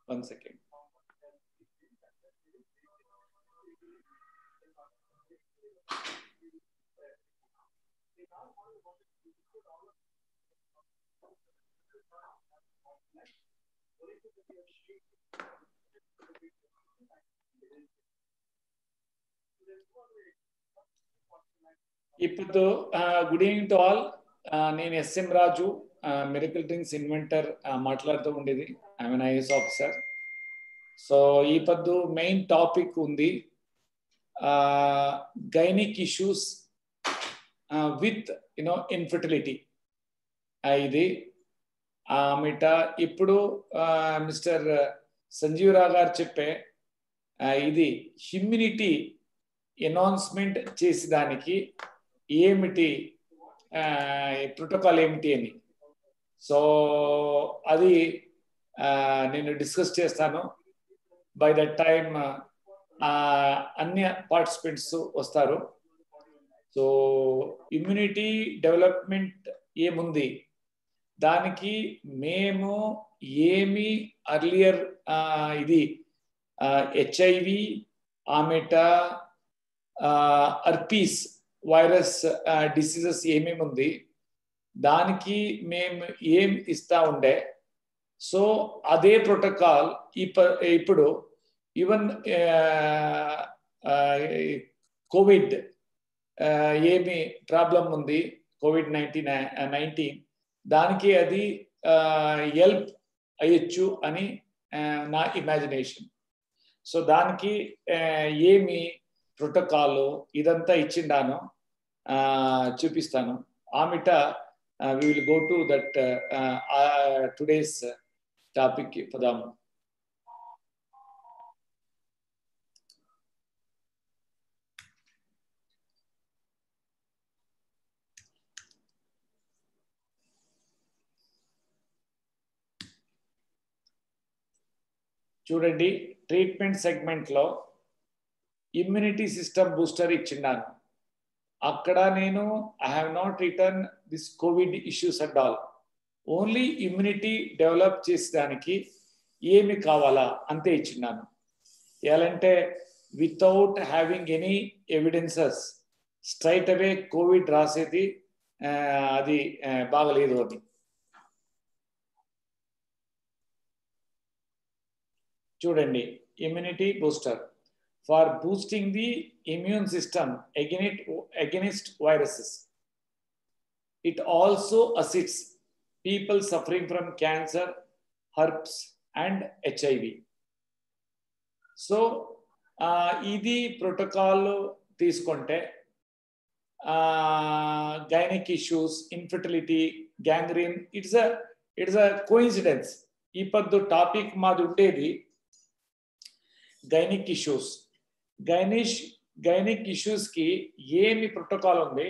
One second ఇప్పుడు good evening to all నేను SM Raju medical drinks inventor మాట్లాడుతూ ఉండేది ఐఎమ్ ఐఎస్ ఆఫీసర్ సో ఈ పద్దు మెయిన్ టాపిక్ ఉంది gynaec issues with you know infertility ఇది మిట ఇప్పుడు మిస్టర్ సంజీవరావు గారు చెప్పే ఇది హ్యూమినిటీ అనౌన్స్మెంట్ చేసేదానికి ఏమిటి ప్రోటోకాల్ ఏమిటి అని సో అది నేను డిస్కస్ చేస్తాను బై దట్ టైమ్ అన్ని పార్టిసిపెంట్స్ వస్తారు సో ఇమ్యూనిటీ డెవలప్మెంట్ ఏముంది దానికి మేము ఏమి అర్లియర్ ఇది హెచ్ఐవి ఆమెట అర్పీస్ వైరస్ డిసీజెస్ ఏమేమి ఉంది దానికి మేము ఏం ఇస్తా ఉండే సో అదే ప్రోటోకాల్ ఇప్పుడు ఈవెన్ కోవిడ్ ఏమి ప్రాబ్లం ఉంది కోవిడ్ నైన్టీన్ నైన్టీన్ దానికి అది హెల్ప్ అయ్యొచ్చు అని నా ఇమాజినేషన్ సో దానికి ఏమి ప్రోటోకాల్ ఇదంతా ఇచ్చిండాను చూపిస్తాను ఆమెట we will go to that today's topic పదాము చూడండి ట్రీట్మెంట్ సెగ్మెంట్లో ఇమ్యూనిటీ సిస్టమ్ బూస్టర్ ఇచ్చిండాను అక్కడ నేను I have not written this COVID issues and all only immunity develop చేసేదానికి ఏమి కావాలా అంతే ఇచ్చిన్నాను ఎలాంటే without having any evidences straight away COVID రాసేది అది బాగలేదు అని చూడండి immunity booster for boosting the immune system against, against viruses. It also assists people suffering from cancer, herpes, and HIV. So ఇది ప్రోటోకాల్ తీసుకుంటే gynaec issues infertility gangrene it's uh it's uh coincidence ఈ పద్దు topic మాది ఉండేది gynaec issues గైనిష్ gynaec issues కి ఏమి protocol ఉంది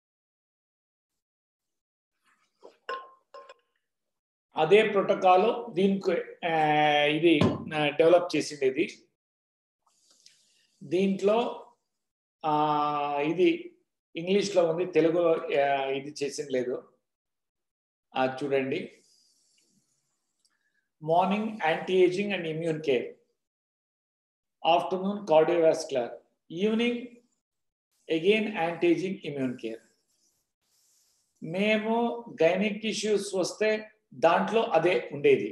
అదే ప్రోటోకాల్ దీనికి ఇది డెవలప్ చేసిండేది దీంట్లో ఇది ఇంగ్లీష్లో ఉంది తెలుగులో ఇది చేసింది లేదు చూడండి morning anti ageing and immune care afternoon cardiovascular, evening again anti-aging immune care. మేము గైనిక్ ఇష్యూస్ వస్తే దాంట్లో అదే ఉండేది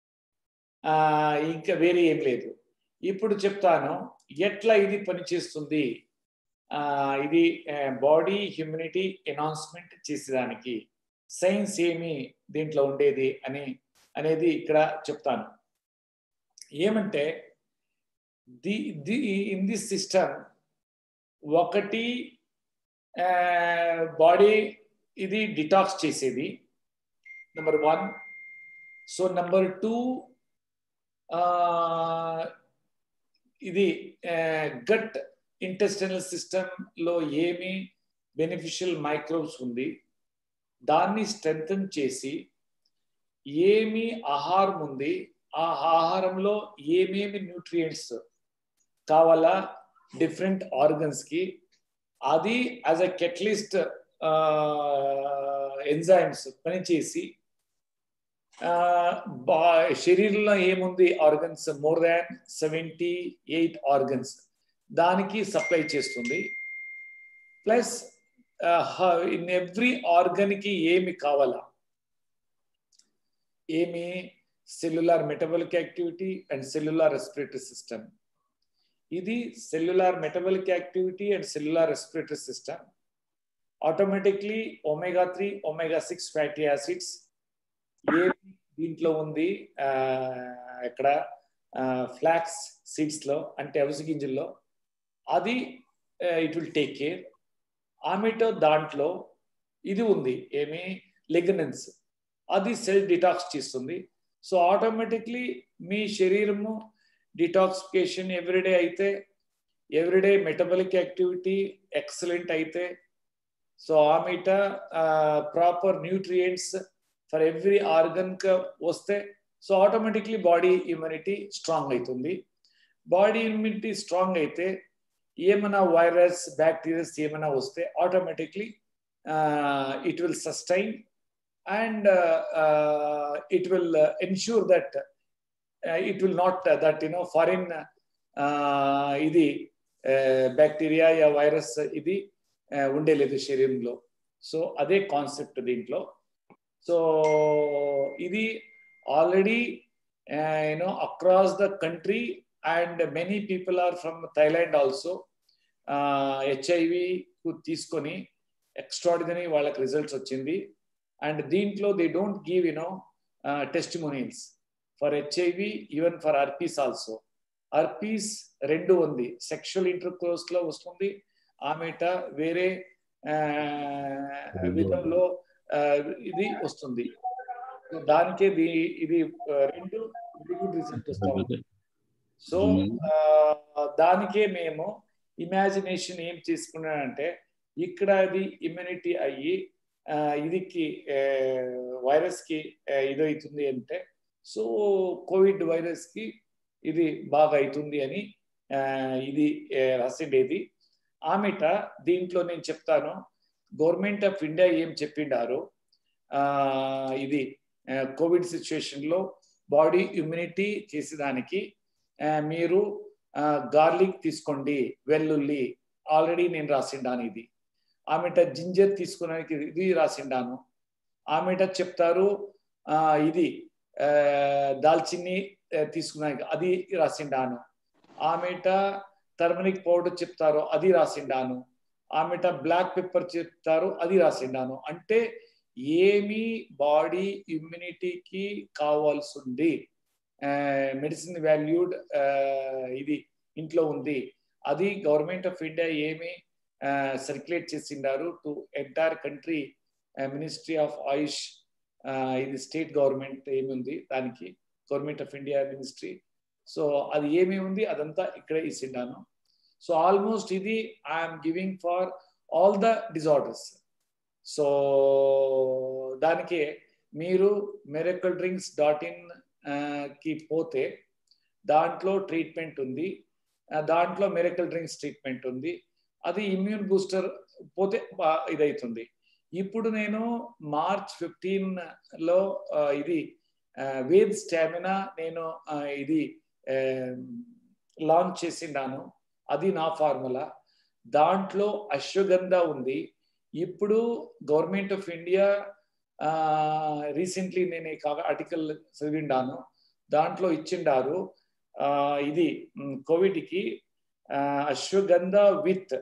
ఇంకా వేరే ఏం లేదు ఇప్పుడు చెప్తాను ఎట్లా ఇది పనిచేస్తుంది ఇది బాడీ హ్యూమినిటీ ఎనౌన్స్మెంట్ చేసేదానికి సైన్స్ ఏమి దీంట్లో ఉండేది అని అనేది ఇక్కడ చెప్తాను ఏమంటే the the in this system ఒకటి బాడీ ఇది డిటాక్స్ చేసేది number one so number two ఇది గట్ ఇంటెస్టైనల్ సిస్టంలో ఏమి బెనిఫిషియల్ మైక్రోబ్స్ ఉంది దాన్ని స్ట్రెంగ్తన్ చేసి ఏమి ఆహారం ఉంది ఆ ఆహారంలో ఏమేమి న్యూట్రియంట్స్ కావాలా డిఫరెంట్ ఆర్గన్స్కి అది యాజ్ అ కెట్లిస్ట్ ఎంజైమ్స్ పనిచేసి శరీరంలో ఏముంది organs more than seventy eight organs దానికి సప్లై చేస్తుంది ప్లస్ ఇన్ ఎవ్రీ ఆర్గన్కి ఏమి కావాలా ఏమి cellular metabolic activity and cellular respiratory system ఇది cellular metabolic activity and cellular respiratory system automatically omega three omega six fatty acids ఏ దీంట్లో ఉంది ఇక్కడ ఫ్లాక్స్ సీడ్స్లో అంటే అవిసి గింజల్లో అది ఇట్ విల్ టేక్ కేర్ ఆమెటో దాంట్లో ఇది ఉంది ఏమి లిగనెన్స్ అది సెల్ డిటాక్స్ చేస్తుంది సో ఆటోమేటిక్లీ మీ శరీరము డిటాక్సిఫికేషన్ ఎవ్రీడే అయితే ఎవ్రీడే మెటబాలిక్ యాక్టివిటీ ఎక్సలెంట్ అయితే సో ఆమెట proper nutrients for every organ వస్తే so automatically body immunity strong అవుతుంది బాడీ ఇమ్యూనిటీ స్ట్రాంగ్ అయితే ఏమైనా వైరస్ బ్యాక్టీరియాస్ ఏమైనా వస్తే automatically it will sustain and it will ensure that it will not that you know foreign ఇది bacteria యా virus ఇది ఉండేలేదు శరీరంలో సో అదే కాన్సెప్ట్ దీంట్లో సో ఇది already you know across the country and many people are from Thailand also HIV తీసుకొని extraordinary వాళ్ళకి రిజల్ట్స్ వచ్చింది అండ్ దీంట్లో they don't give you know testimonials for HIV even for herpes also herpes రెండు ఉంది sexual intercourse లో వస్తుంది ఆమెట వేరే విధంలో ఇది వస్తుంది దానికే ఇది రెండు వెరీ గుడ్ రిజల్ట్ వస్తా ఉంది సో దానికే మేము ఇమాజినేషన్ ఏం చేసుకున్నానంటే ఇక్కడ అది ఇమ్యూనిటీ అయ్యి ఇదికి వైరస్ కి ఇదవుతుంది అంటే సో కోవిడ్ వైరస్ కి ఇది బాగా అవుతుంది అని ఇది రాసిండేది ఆమెట దీంట్లో నేను చెప్తాను గవర్నమెంట్ ఆఫ్ ఇండియా ఏం చెప్పిండారు ఇది కోవిడ్ సిచ్యువేషన్లో బాడీ ఇమ్యూనిటీ చేసేదానికి మీరు గార్లిక్ తీసుకోండి వెల్లుల్లి ఆల్రెడీ నేను రాసిండాను ఇది ఆమెట జింజర్ తీసుకున్నానికి ఇది రాసిండాను ఆమెట చెప్తారు ఇది దాల్చిన్ని తీసుకున్నానికి అది రాసిండాను ఆమెట టర్మరిక్ పౌడర్ చెప్తారు అది రాసిండాను ఆమెట బ్లాక్ పెప్పర్ చెప్తారు అది రాసిండాను అంటే ఏమి బాడీ ఇమ్యూనిటీకి కావాల్సి ఉంది మెడిసిన్ వాల్యూడ్ ఇది ఇంట్లో ఉంది అది గవర్నమెంట్ ఆఫ్ ఇండియా ఏమి సర్క్యులేట్ చేసిండారు to entire country ministry of AYUSH ఇది స్టేట్ గవర్నమెంట్ ఏమి ఉంది దానికి government of India ministry so అది ఏమి ఉంది అదంతా ఇక్కడే ఇచ్చిండాను సో ఆల్మోస్ట్ ఇది I'm giving for all the disorders so దానికి మీరు మెరకల్ డ్రింక్స్ డాట్ ఇన్ కి పోతే దాంట్లో ట్రీట్మెంట్ ఉంది దాంట్లో మెరకల్ డ్రింక్స్ ట్రీట్మెంట్ ఉంది అది ఇమ్యూన్ బూస్టర్ పోతే ఇదవుతుంది ఇప్పుడు నేను మార్చ్ ఫిఫ్టీన్ లో ఇది వేద్ స్టామినా నేను ఇది లాంచ్ చేసిండాను అది నా ఫార్ములా దాంట్లో అశ్వగంధ ఉంది ఇప్పుడు గవర్నమెంట్ ఆఫ్ ఇండియా రీసెంట్లీ నేను ఈ ఆర్టికల్ చదివిండాను దాంట్లో ఇచ్చిండారు ఇది కోవిడ్కి అశ్వగంధ విత్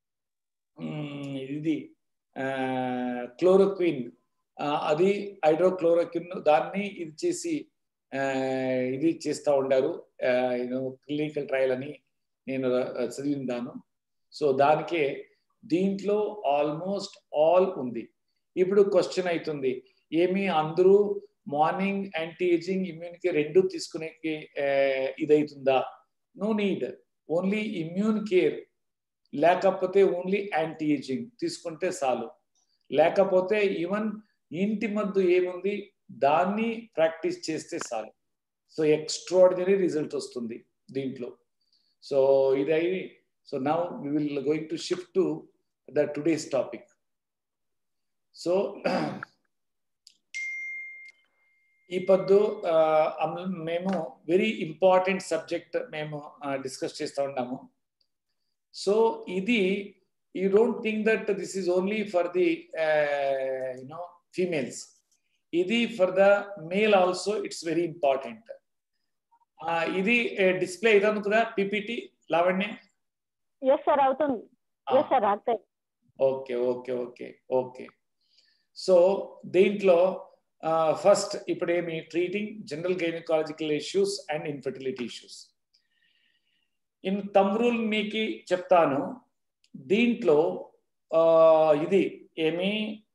ఇది క్లోరోక్విన్ అది హైడ్రోక్లోరోక్విన్ దాన్ని ఇది చేసి ఇది చేస్తూ ఉండారు నేను క్లినికల్ ట్రయల్ అని నేను చదివిందాను సో దానికే దీంట్లో ఆల్మోస్ట్ ఆల్ ఉంది ఇప్పుడు క్వశ్చన్ అవుతుంది ఏమి అందరూ మార్నింగ్ యాంటీ ఏజింగ్ ఇమ్యూన్కి రెండు తీసుకునేకి ఇదవుతుందా no need only immune care లేకపోతే ఓన్లీ యాంటీ ఏజింగ్ తీసుకుంటే చాలు లేకపోతే ఈవెన్ ఇంటి మద్దు ఏముంది దాన్ని ప్రాక్టీస్ చేస్తే చాలు సో ఎక్స్ట్రాడినరీ రిజల్ట్ వస్తుంది దీంట్లో సో ఇది so now we will going to shift to the today's topic so ఈ పొద్దు ఆ, అమ్- మేము వెరీ ఇంపార్టెంట్ సబ్జెక్ట్ మేము డిస్కస్ చేస్తూ ఉన్నాము సో ఇది you don't think that this is only for the you know females ఇది for the male also it's very important ఇది డిస్ప్లే ఇదను కదా పిపిటి లావణ్య ఎస్ సార్ అవుతుంది ఎస్ సార్ అవుతాయి okay okay okay okay so దీంట్లో ఫస్ట్ ఇప్పుడు ఏమి treating general gynaecological issues and infertility issues in తమ్రూల్ మీకు చెప్తాను దీంట్లో ఆ, ఇది ఏమి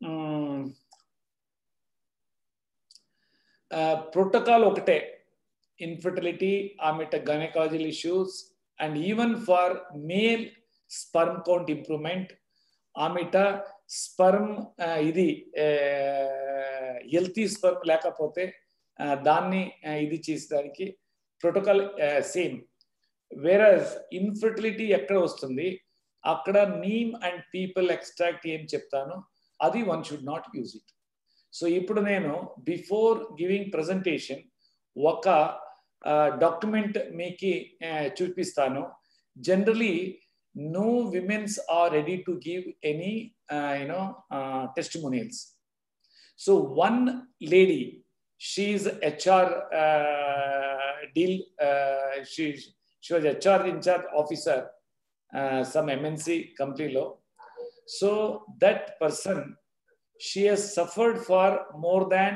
ప్రోటోకాల్ ఒకటే ఇన్ఫర్టిలిటీ ఆమెట gynaecological issues and even for male sperm count improvement ఆమెట స్పర్మ్ ఇది హెల్తీ స్పర్మ్ లేకపోతే ఆ, దాన్ని ఆ, ఇది చేసేదానికి ప్రోటోకాల్ సేమ్ వేరస్ ఇన్ఫర్టిలిటీ ఎక్కడ వస్తుంది అక్కడ నీమ్ అండ్ పీపుల్ ఎక్స్ట్రాక్ట్ ఏం చెప్తాను అది one should not use it so ఇప్పుడు నేను బిఫోర్ గివింగ్ ప్రజెంటేషన్ ఒక డాక్యుమెంట్ మీకు ఆ, చూపిస్తాను generally no women's are ready to give any uh, you know uh, testimonials so one lady she is hr uh, deal uh, she she was hr in charge officer uh, some mnc company law so that person she has suffered for more than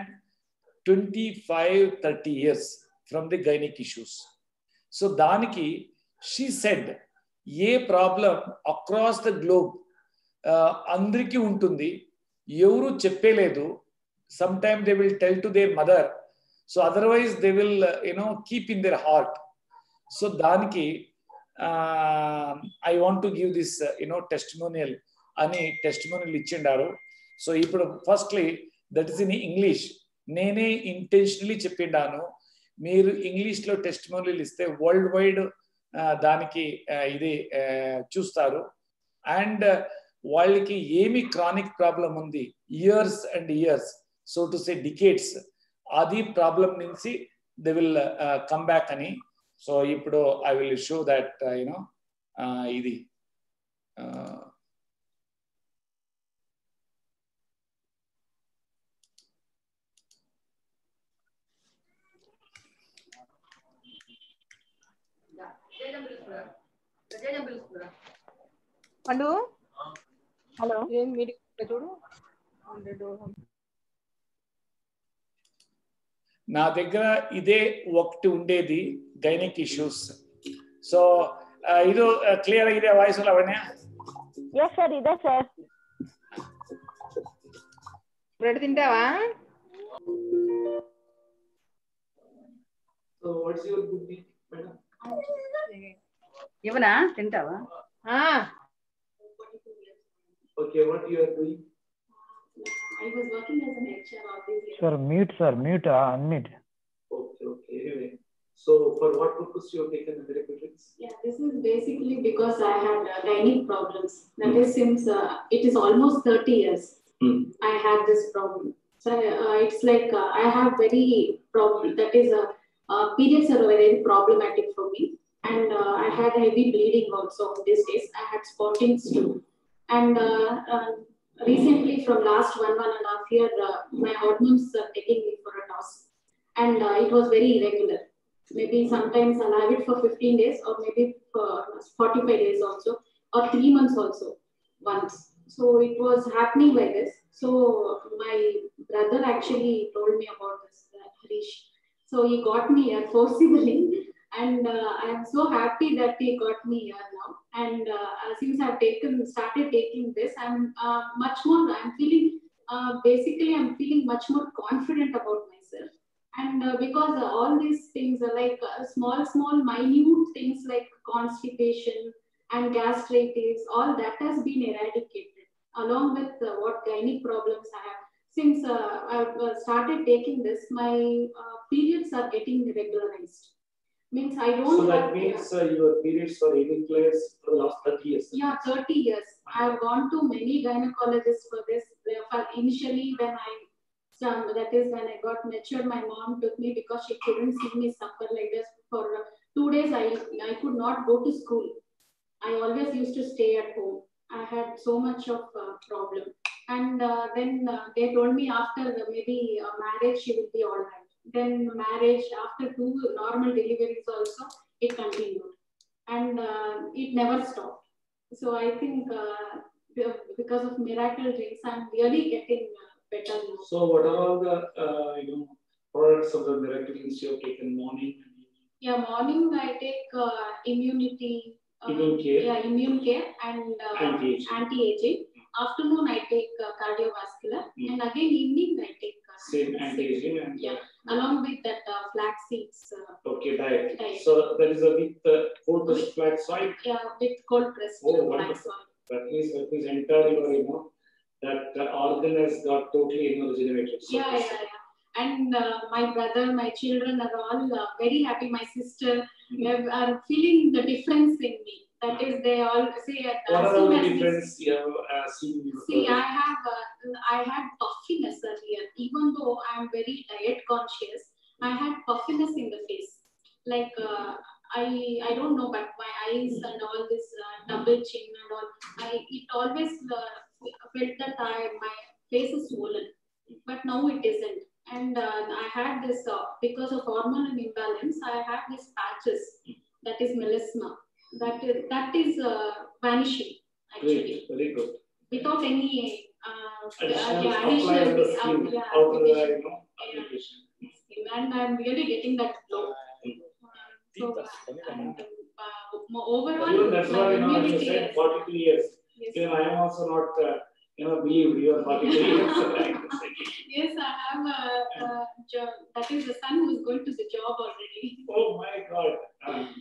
25 30 years from the gynec issues so daniki she said a problem across the globe అందరికీ ఉంటుంది ఎవరు చెప్పలేదు some time they will tell to their mother so otherwise they will you know keep in their heart so దానికి I want to give this you know testimonial అని testimonial ఇచ్చిండారు so ఇప్పుడు firstly that is in English నేనే ఇంటెన్షనలీ చెప్పిండాను మీరు ఇంగ్లీష్లో testimonial ఇస్తే వరల్డ్ వైడ్ దానికి ఆ, ఇది ఆ, చూస్తారు అండ్ వాళ్ళకి ఏమి క్రానిక్ ప్రాబ్లం ఉంది years and years so to say decades అది ప్రాబ్లం నుంచి దే విల్ కమ్ బ్యాక్ అని సో ఇప్పుడు I will show that you know ఇది పండు హలో ఏం మీటింగ్ చూడు హండ్రెడ్ నా దగ్గర ఇదే ఒకటి ఉండేది గైనిక్ ఇష్యూస్ సో ఇది క్లియర్ ಇದೆ వాయిస్ అవన్నీ ఎస్ సార్ ఇదే సార్ బ్రెడ్ తింటావా so what's your good madam ఇవనా తింటావా ఆ, okay what you are doing I was working as an HR all these years. Sir, mute, sir, mute, uh, unmute. Okay, okay. Anyway, so for what purpose you have taken the therapeutics? Yeah, this is basically because I had uh, gynec problems. That is since uh, it is almost 30 years Hmm. I had this problem. So uh, it's like uh, I have very problem. That is, uh, uh, periods are very problematic for me. And uh, I had heavy bleeding also these days. I had spottings too. And uh, uh, recently, from last one, one and a half year, uh, my hormones are taking me for a toss. And uh, it was very irregular. Maybe sometimes I'll have it for 15 days or maybe for 45 days also or three months also once. So it was happening like this. So my brother actually told me about this, uh, Harish. So he got me here forcibly, and uh, I am so happy that he got me here now. And uh, uh, since I've taken started taking this, I'm uh, much more. I'm feeling uh, basically I'm feeling much more confident about myself. And uh, because uh, all these things are like uh, small, small, minute things like constipation and gastritis, all that has been eradicated along with uh, what gynae problems I have. Since uh, I've uh, started taking this, my uh, periods are getting regularized. Means I don't So that have- means uh, your periods were irregular for the last 30 years. yeah, 30 years. I've gone to many gynecologists for this. For initially, when I um, that is when I got matured, my mom took me because she couldn't see me suffer like this. For uh, two days, I, I could not go to school. I always used to stay at home. I had so much of uh, problem. And uh, then uh, they told me after uh, maybe uh, marriage, she will be all right. Then marriage, after two normal deliveries also, it continued. And uh, it never stopped. So I think uh, be- because of miracle drinks, I'm really getting uh, better now. So what are all the, uh, you know, products of the miracle drinks you have taken morning and evening? Yeah, morning I take uh, immunity. Uh, Immune care. Yeah, immune care and uh, Anti-aging. anti-aging. Afternoon I take uh, cardiovascular Mm. and again evening I take uh, Same anti-aging and, Yeah. along with that uh, flax seeds. Uh, okay, diet. Diet. So that is a with the cold pressed flax oil. yeah, with cold pressed Oh, flax wonderful. oil. That means, that means entire your, you know, that the organ has got totally, you know, regenerated. So Yeah, yeah, yeah. And uh, my brother, my children are all uh, very happy. My sister Mm. have, are feeling the difference in me. That is, they all say that What as are all soon the as this- difference you have uh, seen in your See, I product? have, uh, I had puffiness earlier. Even though I'm very diet conscious, I had puffiness in the face. Like uh, I, I don't know, but my eyes and all this uh, double chin and all, I it always uh, felt that I my face is swollen, but now it isn't. And uh, I had this uh, because of hormonal imbalance. I have these patches. That is melasma. That is that is uh, vanishing actually Great, very good. without any uh, Additional yeah, apply on the additional skin, uh, yeah, outer, uh, application. you know, Yeah. application. and I'm really getting that glow. So, Deep, uh, that's funny, and, man. uh, mo- overall, Even that's my why, you know, you immunity said is- forty-two years. yes, Even I am also not, uh, you know, believe you are forty-two years. right? yes, I have a, a job. That is the son who is going to the job already. Oh my God. Um,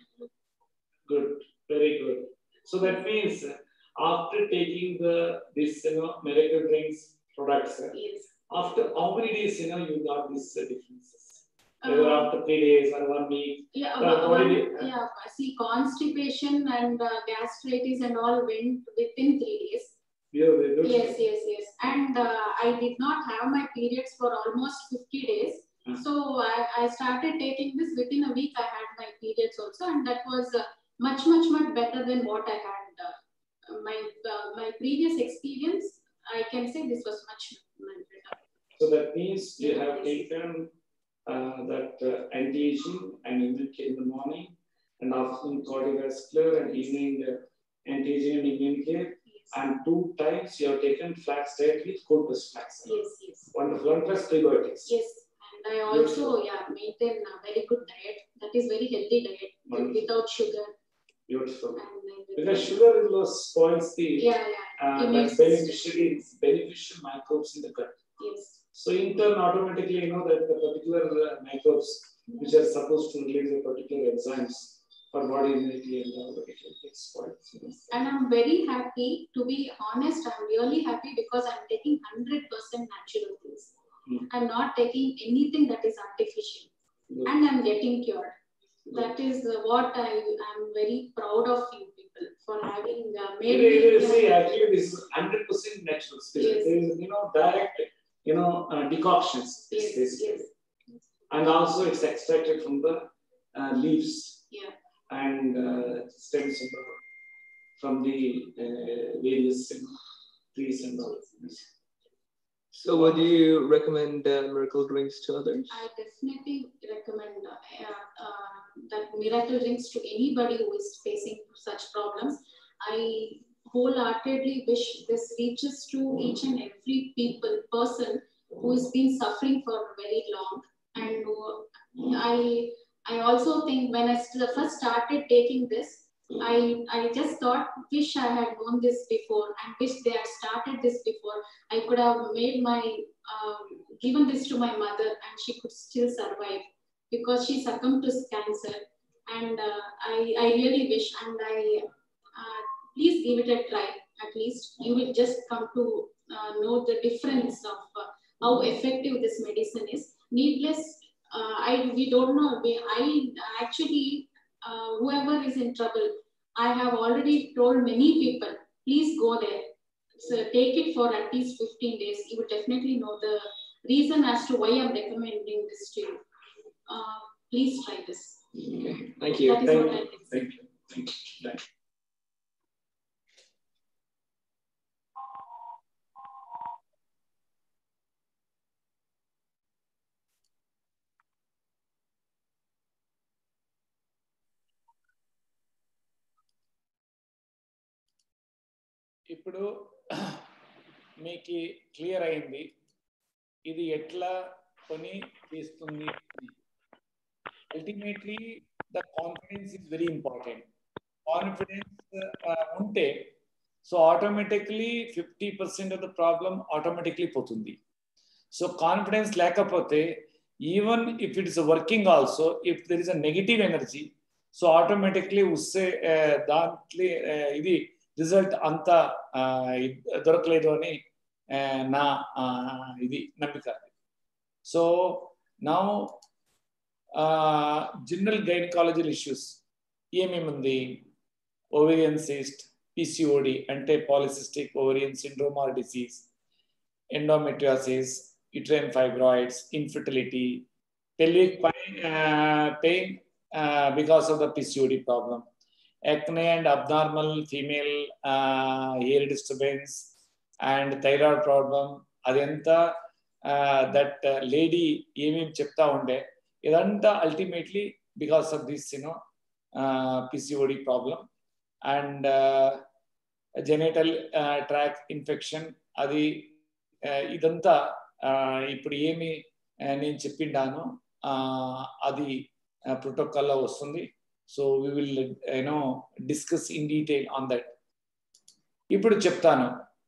Good, very good. So that means uh, after taking the, this, you know, miracle drinks products, uh, Yes. after how many days, you know, you got these uh, differences? Whether Uh, after three days or one week? yeah, Uh, one- what did one- you- yeah. See, constipation and uh, gastritis and all went within three days. You are very good. Yes, yes, yes. And uh, I did not have my periods for almost 50 days. Hmm. So I, I started taking this within a week. I had my periods also, and that was uh, much, much, much better than what I had. Uh, my uh, my previous experience, I can say this was much, much better. So that means you have Yes. taken uh, that uh, anti-aging and immune care in the morning and afternoon cardiovascular and evening uh, anti-aging and immune care. Yes, And two times you have taken flax diet with cold pressed flax. yes, yes. Wonderful. And plus prebiotics. Yes, and I also yeah maintain a very good diet. That is very healthy diet Wonderful. without sugar Beautiful. and everything. Because sugar is what spoils the yeah, yeah, uh, immune that system. beneficiary, beneficial microbes in the gut. yes. So in turn, automatically, you know that the particular uh, microbes which are supposed to release a particular enzymes for body immunity and all that it gets spoiled. And I'm very happy, to be honest, I'm really happy because I'm taking 100% natural things. Hmm. I'm not taking anything that is artificial Good. and I'm getting cured. That is uh, what I am very proud of you people for having uh, You made know, you me. see, actually, this is hundred percent natural spirit. Yes. There is, you know, direct, you know, uh, decoctions. Yes, basically. yes, And also, it's extracted from the uh, leaves yeah. and uh, stems and all, from the uh, various you know, trees and all. So would you recommend uh, miracle drinks to others? I definitely recommend uh, uh, that miracle drinks to anybody who is facing such problems. I wholeheartedly wish this reaches to each and every people person who has been suffering for very long. And who, I I also think when I st- first started taking this, I I just thought, wish I had known this before, and wish they had started this before. I could have made my um, given this to my mother, and she could still survive because she succumbed to cancer. And uh, I I really wish, and I uh, please give it a try. At least you will just come to uh, know the difference of uh, how effective this medicine is. Needless, uh, I we don't know. We, I actually uh, whoever is in trouble, I have already told many people, please go there. So take it for at least 15 days. You will definitely know the reason as to why I'm recommending this to you. Uh, please try this. Okay. Thank you. That is Thank what I think. Thank you. Thank you. Thank you. ఇప్పుడు మీకు clear అయింది ఇది ఎట్లా పని చేస్తుంది ultimately the confidence is very important confidence ఉంటే so automatically fifty percent of the problem automatically పోతుంది so confidence లేకపోతే even if it is working also if there is a negative energy so automatically ఉస్సే దాంట్లో ఇది result అంత దొరకలేదు అని నా ఇది నమ్మిక సో నా జనరల్ గైనకాలజీ ఇష్యూస్ ఏమేమి ఉంది ఓవేరియన్ సిస్ట్ పిసిఓడి అంటే polycystic ovarian syndrome or disease endometriosis uterine fibroids infertility pelvic pain, uh, pain uh, because of the PCOD problem. Acne and abnormal female uh, hair disturbance and thyroid problem. అదంతా that lady ఏమేమి చెప్తా ఉండే ఇదంతా ultimately because of this you know PCOD problem and genital tract infection అది ఇదంతా ఇప్పుడు ఏమి నేను చెప్పిండాను అది ప్రోటోకాల్లో వస్తుంది so we will you know discuss in detail on that ఇప్పుడు చెప్తాను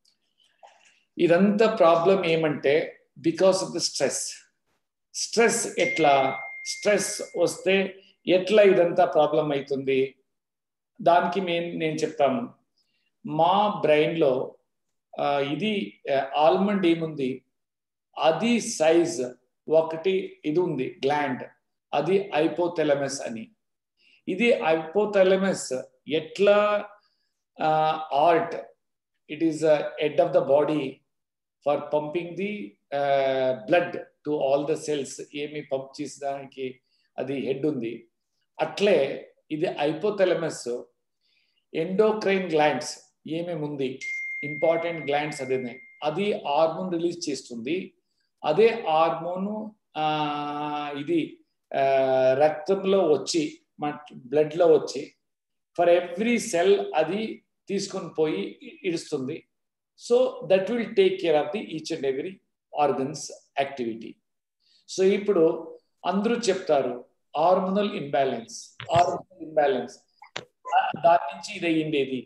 ఇదంతా ప్రాబ్లం ఏమంటే because of the stress stress ఎట్లా స్ట్రెస్ వస్తే ఎట్లా ఇదంతా ప్రాబ్లం అవుతుంది దానికి నేను నేను చెప్తాను మా బ్రెయిన్లో ఇది ఆల్మండ్ ఏముంది అది సైజ్ ఒకటి ఇది ఉంది గ్లాండ్ అది ఐపోథెలమస్ అని ఇది ఐపోథెలమస్ ఎట్లా heart it is head of the body for pumping the blood to all the cells ఏమి పంప్ చేసేదానికి అది హెడ్ ఉంది అట్లే ఇది ఐపోథెలమస్ ఎండోక్రైన్ గ్లాండ్స్ ఏమేమి ఉంది ఇంపార్టెంట్ గ్లాండ్స్ అదే అది హార్మోన్ రిలీజ్ చేస్తుంది అదే హార్మోను ఇది రక్తంలో వచ్చి మన బ్లడ్లో వచ్చి ఫర్ ఎవ్రీ సెల్ అది తీసుకొని పోయి ఇడుస్తుంది so that will take care of the each and every organs activity so ఇప్పుడు అందరూ చెప్తారు హార్మోనల్ ఇంబ్యాలెన్స్ హార్మోనల్ ఇంబ్యాలెన్స్ దాని నుంచి ఇది అయ్యిండేది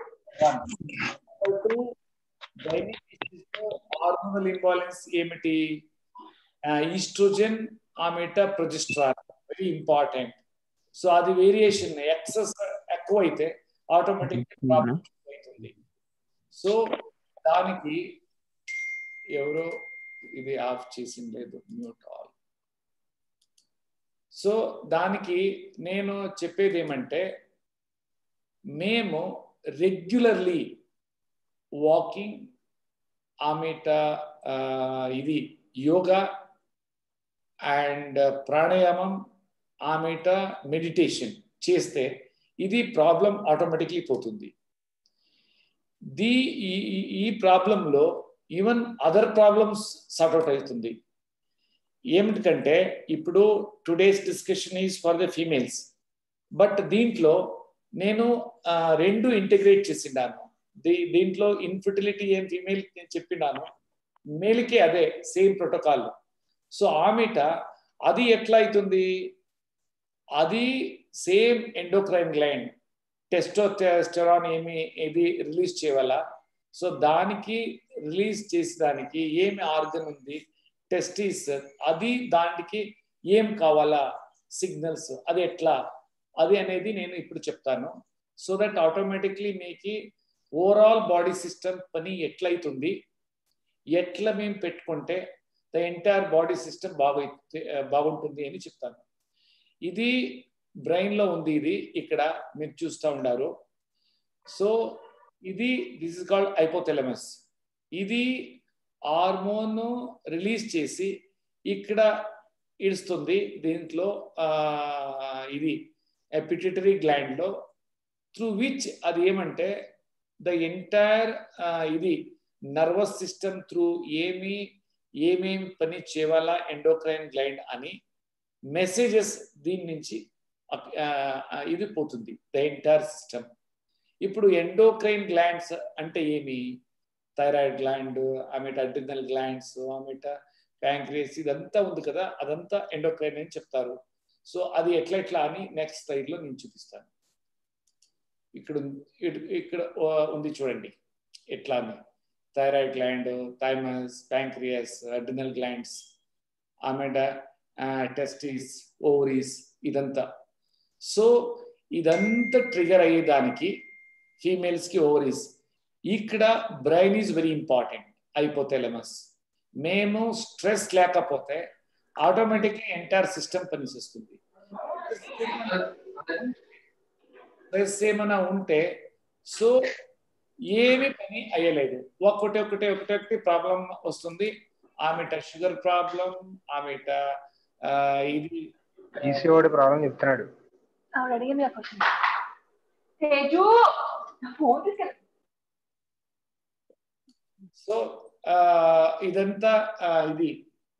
హార్మోనల్ ఇంబాలెన్స్ ఏమిటి ఈస్ట్రోజన్ ఆమెట ప్రొజెస్ట్రాన్ వెరీ ఇంపార్టెంట్ సో అది వేరియేషన్ ఎక్సెస్ ఎక్కువ అయితే ఆటోమేటిక్ ప్రాబ్లం అవుతుంది సో దానికి ఎవరో ఇది ఆఫ్ చేసింది లేదు మ్యూట్ ఆల్ సో దానికి నేను చెప్పేది ఏమంటే మేము రెగ్యులర్లీ వాకింగ్ ఆమెట ఇది యోగా అండ్ ప్రాణాయామం ఆమెట మెడిటేషన్ చేస్తే ఇది ప్రాబ్లం ఆటోమేటిక్లీ పోతుంది ది ఈ ప్రాబ్లంలో ఈవెన్ అదర్ ప్రాబ్లమ్స్ సార్ట్అవుట్ అవుతుంది ఏమిటికంటే ఇప్పుడు today's discussion is for the females but దీంట్లో నేను రెండు ఇంటిగ్రేట్ చేసిండాను దీ దీంట్లో ఇన్ఫర్టిలిటీ ఏం ఫీమేల్ నేను చెప్పినాను మేల్కి అదే సేమ్ ప్రోటోకాల్ సో ఆమెట అది ఎట్లా అవుతుంది అది సేమ్ ఎండోక్రైన్ గ్లైండ్ టెస్టోస్టెరాన్ ఏమి ఇది రిలీజ్ చేయాల సో దానికి రిలీజ్ చేసేదానికి ఏమి ఆర్గన్ ఉంది టెస్టిస్ అది దానికి ఏం కావాలా సిగ్నల్స్ అది ఎట్లా అది అనేది నేను ఇప్పుడు చెప్తాను సో దట్ ఆటోమేటిక్లీ మీకు ఓవరాల్ బాడీ సిస్టమ్ పని ఎట్లయితుంది ఎట్లా మేము పెట్టుకుంటే ద ఎంటైర్ బాడీ సిస్టమ్ బాగా బాగుంటుంది అని చెప్తాను ఇది బ్రెయిన్లో ఉంది ఇది ఇక్కడ మీరు చూస్తూ ఉండారు సో ఇది దిస్ ఇస్ కాల్డ్ ఐపోథెలమస్ ఇది హార్మోన్ రిలీజ్ చేసి ఇక్కడ ఇడుస్తుంది దీంట్లో ఆ, ఇది పిట్యూటరీ గ్లాండ్లో త్రూ విచ్ అది ఏమంటే ద ఎంటైర్ ఇది నర్వస్ సిస్టమ్ త్రూ ఏమి ఏమేం పని చేయాలా ఎండోక్రైన్ గ్లైండ్ అని మెసేజెస్ దీని నుంచి అప్- ఆ, ఆ, ఇది పోతుంది ద ఎంటైర్ సిస్టమ్ ఇప్పుడు ఎండోక్రైన్ గ్లాండ్స్ అంటే ఏమి థైరాయిడ్ గ్లాండ్ ఆమెట అడ్రినల్ గ్లాండ్స్ ఆమెట ప్యాంక్రియస్ ఇదంతా ఉంది కదా అదంతా ఎండోక్రైన్ అని చెప్తారు సో అది ఎట్లా ఎట్లా అని నెక్స్ట్ స్లైడ్ లో నేను చూపిస్తాను ఇక్కడ ఉంది- ఇటు- ఇక్కడ ఆ, ఉంది చూడండి ఎట్లా అని thyroid gland thymus pancreas adrenal glands ఆమెట టెస్టిస్ ఓవరీస్ ఇదంతా సో ఇదంతా ట్రిగర్ అయ్యేదానికి ఫీమేల్స్ కి ఓవరీస్ ఇక్కడ brain is very important hypothalamus మేము స్ట్రెస్ లేకపోతే ఆటోమేటిక్గా ఎంటైర్ సిస్టమ్ పనిచేస్తుంది స్ట్రెస్ ఏమైనా ఉంటే సో ఏమి పని అయ్యలేదు ఒకటి ఒకటి ఒకటి ఒకటి ప్రాబ్లం వస్తుంది ఆమెట షుగర్ ప్రాబ్లం ఆమెట ఆ, ఇది ఈసీఓడి ప్రాబ్లం చెప్తున్నాడు ఆవిడ అడిగింది ఆ క్వశ్చన్ తేజు ఫోన్ తీసుకెళ్ళి సో ఆ, ఇదంతా ఆ, ఇది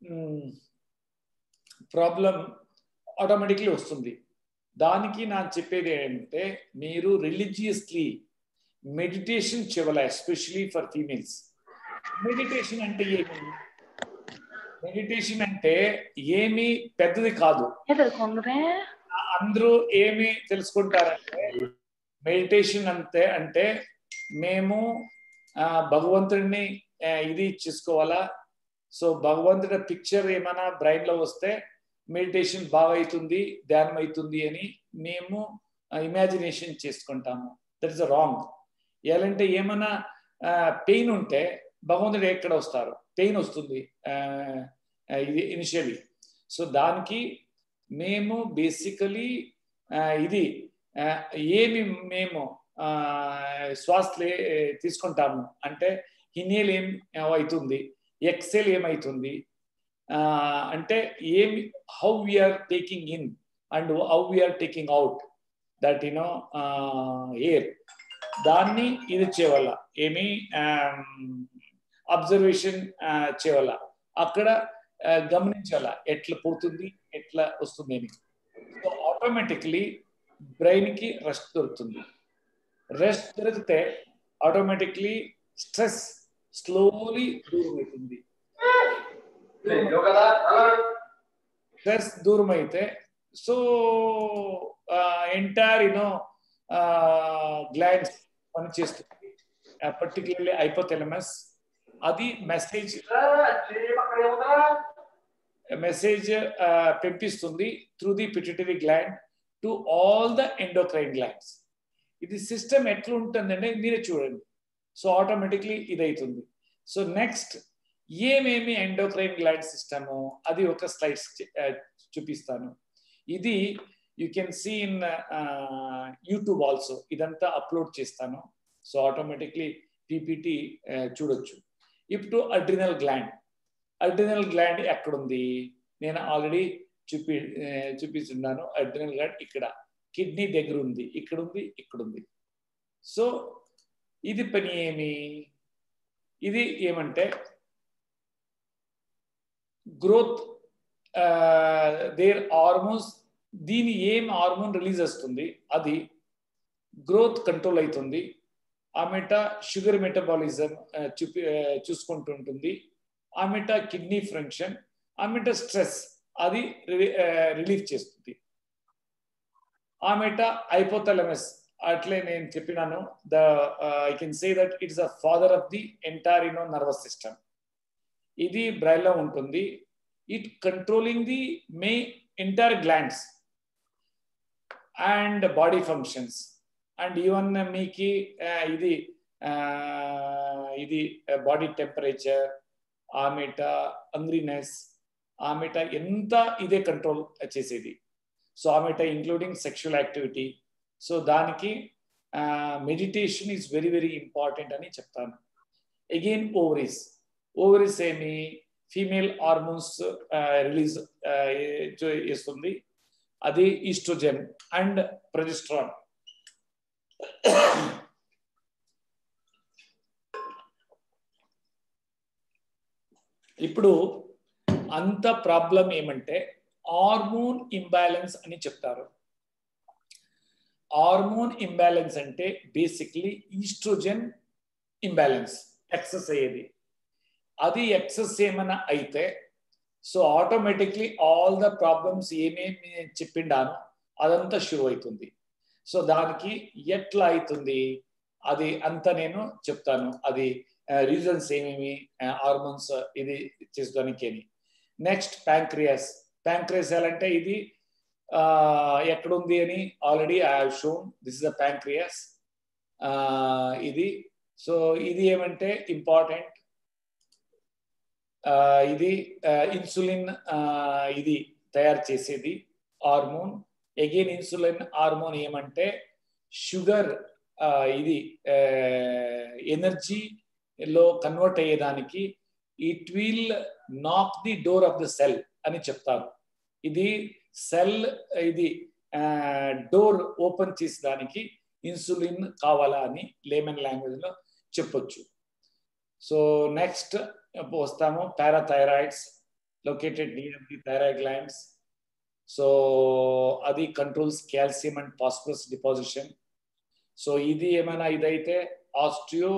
ప్రాబ్లం ఆటోమేటిక్లీ వస్తుంది దానికి నా చెప్పేది ఏంటంటే మీరు రిలీజియస్లీ మెడిటేషన్ చేయాలి ఎస్పెషలీ ఫర్ ఫీమేల్స్ మెడిటేషన్ అంటే ఏమి మెడిటేషన్ అంటే ఏమి పెద్దది కాదు ఎదుర్కొంగరే అందరూ ఏమి తెలుసుకుంటారంటే మెడిటేషన్ అంతే అంటే మేము ఆ, భగవంతుడిని ఆ, ఇది చేసుకోవాలా సో భగవంతుడి పిక్చర్ ఏమైనా బ్రైన్ లో వస్తే మెడిటేషన్ బాగా అవుతుంది ధ్యానం అవుతుంది అని మేము ఇమాజినేషన్ చేసుకుంటాము దట్ ఇస్ రాంగ్ ఎలాంటే ఏమైనా పెయిన్ ఉంటే భగవంతుడు ఎక్కడ వస్తారు పెయిన్ వస్తుంది ఆ, ఆ, ఇది ఇనిషియలీ సో దానికి మేము బేసికలీ ఇది ఆ, ఏమి మేము ఆ, శ్వాస లే- తీసుకుంటాము అంటే ఇన్హేల్ ఏం అవుతుంది ఎక్సెల్ ఏమవుతుంది ఆ, అంటే ఏమి how we are taking in and how we are taking out that you know air దాన్ని ఇది చేయాల ఏమి అబ్జర్వేషన్ చేయాల అక్కడ ఆ, గమనించాల ఎట్లా పోతుంది ఎట్లా వస్తుంది అని సో ఆటోమేటిక్లీ బ్రెయిన్ కి రెస్ట్ దొరుకుతుంది రెస్ట్ దొరికితే ఆటోమేటిక్లీ స్ట్రెస్ స్లోలీ దూరం అవుతుంది స్ట్రెస్ దూరం అయితే సో ఎంటైర్ యూనో గ్లాండ్స్ పనిచేస్తుంది పర్టికులర్లీ ఐపోథెలమస్ అది మెసేజ్ మెసేజ్ పంపిస్తుంది through the pituitary gland to all the endocrine glands ఇది సిస్టమ్ ఎట్లా ఉంటుందంటే మీరే చూడండి సో ఆటోమేటిక్లీ ఇది అవుతుంది సో నెక్స్ట్ ఏమేమి ఎండోక్రైన్ గ్లాండ్ సిస్టము అది ఒక స్లైడ్స్ చూపిస్తాను ఇది you can see in YouTube also ఇదంతా అప్లోడ్ చేస్తాను సో ఆటోమేటిక్లీ పీపీటీ చూడొచ్చు ఇప్పుడు అడ్రినల్ గ్లాండ్ అడ్రినల్ గ్లాండ్ ఎక్కడుంది నేను ఆల్రెడీ చూపి ఆ, చూపిస్తున్నాను అడ్రినల్ గ్లాండ్ ఇక్కడ కిడ్నీ దగ్గర ఉంది ఇక్కడ ఉంది ఇక్కడ ఉంది సో ఇది పని ఏమి ఇది ఏమంటే గ్రోత్ దేర్ హార్మోన్స్ దీని ఏం హార్మోన్ రిలీజ్ వస్తుంది అది గ్రోత్ కంట్రోల్ అవుతుంది ఆమెట షుగర్ మెటబాలిజం చూపి ఆ, చూసుకుంటుంటుంది ఆమెట కిడ్నీ ఫంక్షన్ ఆమెట స్ట్రెస్ అది రిలీఫ్ చేస్తుంది ఆమెట ఐపోథలమస్ అట్లే నేను చెప్పినాను the I can say that it's the father of the entire you know nervous system ఇది బ్రైన్ లో ఉంటుంది it controlling the may entire glands and body functions and even మీకు ఆ, ఇది ఆ, ఇది బాడీ టెంపరేచర్ ఆమెట హంగ్రీనెస్ ఆమెట ఎంత ఇదే కంట్రోల్ చేసేది సో ఆమెట ఇంక్లూడింగ్ సెక్షువల్ యాక్టివిటీ సో దానికి meditation is very very important అని చెప్తాను అగైన్ ఓవరీస్ ఓవరీస్ ఏమి ఫీమేల్ హార్మోన్స్ రిలీజ్ చేస్తుంది అది ఈస్ట్రోజెన్ అండ్ ప్రొజెస్ట్రాన్ ఇప్పుడు అంత ప్రాబ్లం ఏమంటే హార్మోన్ ఇంబ్యాలెన్స్ అని చెప్తారు హార్మోన్ ఇంబ్యాలెన్స్ అంటే బేసిక్లీ ఈస్ట్రోజెన్ ఇంబ్యాలెన్స్ ఎక్సెస్ అయ్యేది అది ఎక్సెస్ ఏమైనా అయితే so automatically all the problems ఏమేమి నేను చెప్పిండాను అదంతా షురు అవుతుంది సో దానికి ఎట్లా అవుతుంది అది అంత నేను చెప్తాను అది రీజన్స్ ఏమేమి హార్మోన్స్ ఇది చేసుకోడానికి అని నెక్స్ట్ ప్యాంక్రియాస్ ప్యాంక్రియాస్ అంటే ఇది ఎక్కడుంది అని already I have shown this is the pancreas ఇది సో ఇది ఏమంటే ఇంపార్టెంట్ ఇది ఇన్సులిన్ ఇది తయారు చేసేది హార్మోన్ అగైన్ ఇన్సులిన్ హార్మోన్ ఏమంటే షుగర్ ఇది ఎనర్జీలో కన్వర్ట్ అయ్యేదానికి it will knock the door of the cell అని చెప్తారు ఇది సెల్ ఇది డోర్ ఓపెన్ చేసేదానికి ఇన్సులిన్ కావాలా అని లేమన్ లాంగ్వేజ్ లో చెప్పొచ్చు సో నెక్స్ట్ వస్తాము parathyroids located near the thyroid glands so అది controls calcium and phosphorus deposition so ఇది ఏమైనా ఇదైతే ఆస్ట్రియో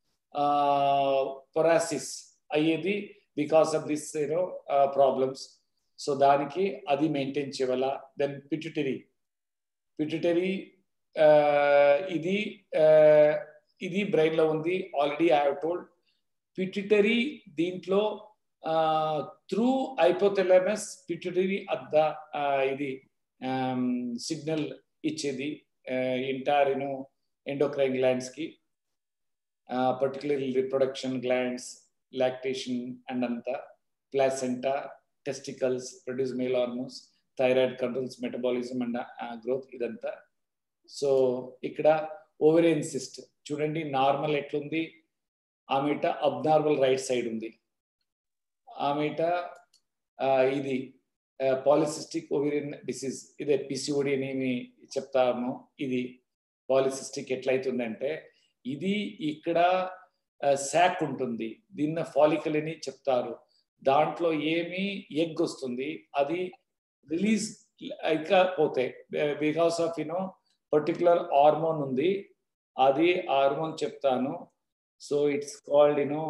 పొరాసిస్ అయ్యేది because of this you know problems so దానికి అది మెయింటైన్ చేయాల దెన్ పిట్యుటరీ పిట్యుటరీ ఇది ఇది బ్రెయిన్లో ఉంది already I have told pituitary దీంట్లో త్రూ ఐపోథెలమస్ పిట్యుటరీ అద్ద ఇది సిగ్నల్ ఇచ్చేది ఎంటైర్ యూనో ఎండోక్రైన్ గ్లాండ్స్కి particularly reproduction glands lactation and అంతా placenta testicles produce male hormones thyroid controls metabolism and growth ఇదంతా సో ఇక్కడ ఓవరియన్ సిస్ట్ చూడండి నార్మల్ ఎట్లుంది ఆమెట అబ్నార్మల్ రైట్ సైడ్ ఉంది ఆమెట ఇది పాలిసిస్టిక్ ఓవేరియన్ డిసీజ్ ఇదే పిసిఓడి అని చెప్తాము ఇది పాలిసిస్టిక్ ఎట్లయితుందంటే ఇది ఇక్కడ శాక్ ఉంటుంది దీన్ని ఫాలికల్ అని చెప్తారు దాంట్లో ఏమి ఎగ్ వస్తుంది అది రిలీజ్ అయికపోతే because of you know particular hormone ఉంది అది హార్మోన్ చెప్తాను so it's called you know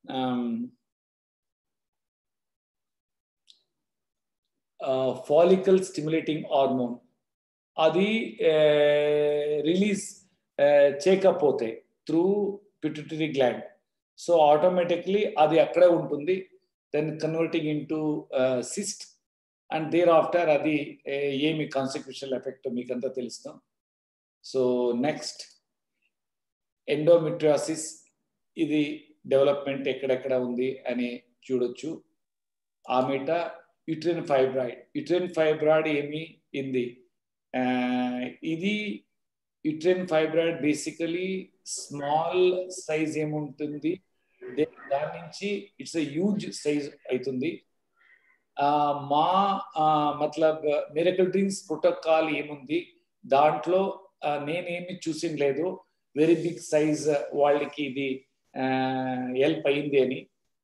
follicle stimulating hormone అది రిలీజ్ చేయకపోతే through pituitary gland so automatically అది అక్కడే ఉంటుంది then converting into cyst and thereafter అది ఏమి కాన్సిక్వెన్షియల్ ఎఫెక్ట్ మీకంతా తెలుస్తాం సో నెక్స్ట్ ఎండోమెట్రియాసిస్ ఇది డెవలప్మెంట్ ఎక్కడెక్కడ ఉంది అని చూడొచ్చు ఆ మీట యుట్రిన్ ఫైబ్రాయిడ్ యుట్రిన్ ఫైబ్రాయిడ్ ఏమి ఇంది ఇది uterine fibroid basically small size ఏముంటుంది దాని నుంచి ఇట్స్ ఎ హ్యూజ్ సైజ్ అవుతుంది మా మతలబ్ మిరకల్ డ్రింక్స్ ప్రోటోకాల్ ఏముంది దాంట్లో నేనేమి చూసిన లేదు వెరీ బిగ్ సైజ్ వాళ్ళకి ఇది హెల్ప్ అయింది అని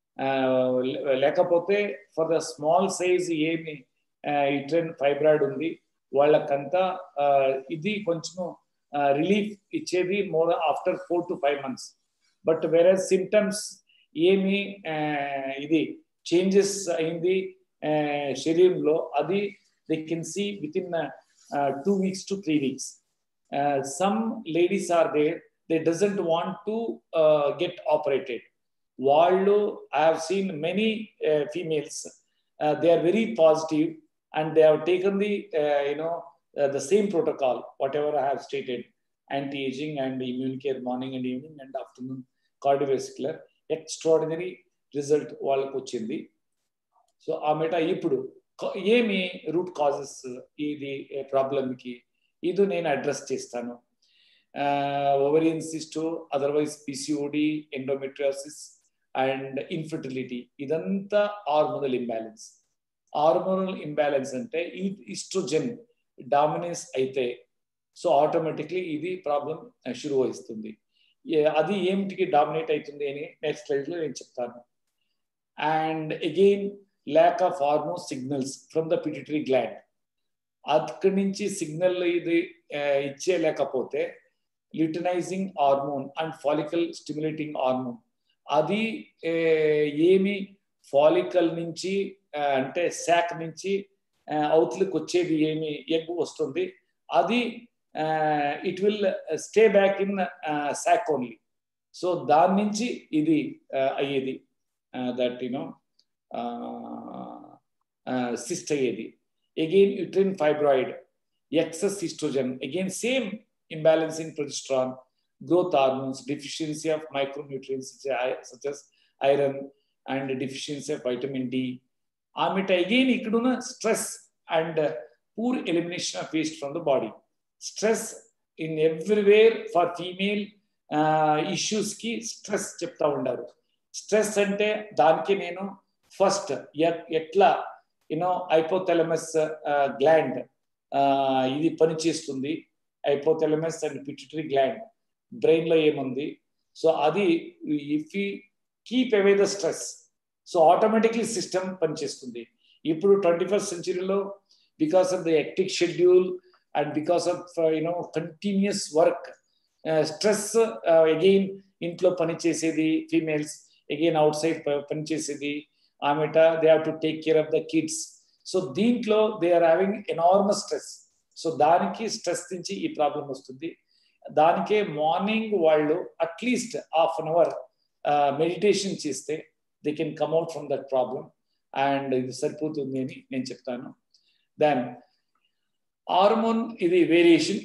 లేకపోతే ఫర్ ద స్మాల్ సైజ్ ఏమి ఇట్రెన్ ఫైబ్రాయిడ్ ఉంది వాళ్ళకంతా ఇది కొంచెం రిలీఫ్ ఇచ్చేది more after four to five months but వేరే సిమ్టమ్స్ ఏమి ఇది చేంజెస్ అయింది శరీరంలో అది they can see with in two weeks to three weeks some ladies are there they doesn't want to get operated వాళ్ళు I have seen many females they are very positive and they have taken the you know the same protocol whatever I have stated anti ageing and immune care morning and evening and afternoon cardiovascular extraordinary result వాళ్ళకు వచ్చింది so ఆ మెట ఇప్పుడు ఏమి root causes ఇది ప్రాబ్లమ్కి ఇది నేను address చేస్తాను ovarian cyst or otherwise PCOD endometriosis and infertility ఇదంతా హార్మోనల్ ఇంబ్యాలెన్స్ హార్మోనల్ ఇంబ్యాలెన్స్ అంటే ఈస్ట్రోజెన్ డామినెన్స్ అయితే సో ఆటోమేటిక్లీ ఇది ప్రాబ్లం షురు వహిస్తుంది ఏ- అది ఏమిటికి డామినేట్ అవుతుంది అని నెక్స్ట్ స్లైడ్లో నేను చెప్తాను and again lack of hormone signals from the pituitary gland అక్కడి నుంచి సిగ్నల్ ఇది ఆ, ఇచ్చే లేకపోతే luteinizing hormone and follicle stimulating hormone అది ఏ, ఏమి ఫాలికల్ నుంచి ఆ, అంటే శాక్ నుంచి ఆ, అవతలికి వచ్చేది ఏమి ఎగ్ వస్తుంది అది it will stay back in sac only so దాని నుంచి ఇది ఆ, అయ్యేది దట్ యునో సిస్ట్ అయ్యేది again uterine fibroid, excess estrogen, again same imbalance in progesterone, growth hormones, deficiency of micronutrients such as, such as iron and deficiency of vitamin D. ఆమెట again ఇక్కడున్న stress and poor elimination of waste from the body stress in everywhere for female ఇష్యూస్కి stress చెప్తా ఉండారు stress అంటే దానికి నేను first ఎట్లా you know ఐపోథెలమస్ gland ఇది పనిచేస్తుంది hypothalamus and pituitary gland brain లో ఏముంది సో అది if you keep away the stress so automatically system పనిచేస్తుంది ఇప్పుడు ట్వంటీ ఫస్ట్ సెంచరీలో because of the hectic schedule and because of you know continuous work stress again ఇంట్లో పని చేసేది ఫీమేల్స్ అగైన్ అవుట్ సైడ్ పని చేసేది ఆమెట they have to take care of the kids so దీంట్లో they are having enormous stress so దానికి stress నుంచి ఈ ప్రాబ్లం వస్తుంది దానికే మార్నింగ్ వాళ్ళు at least half an hour meditation చేస్తే they can come out from that problem and ఇది సరిపోతుంది అని నేను చెప్తాను దెన్ హార్మోన్ ఇది variation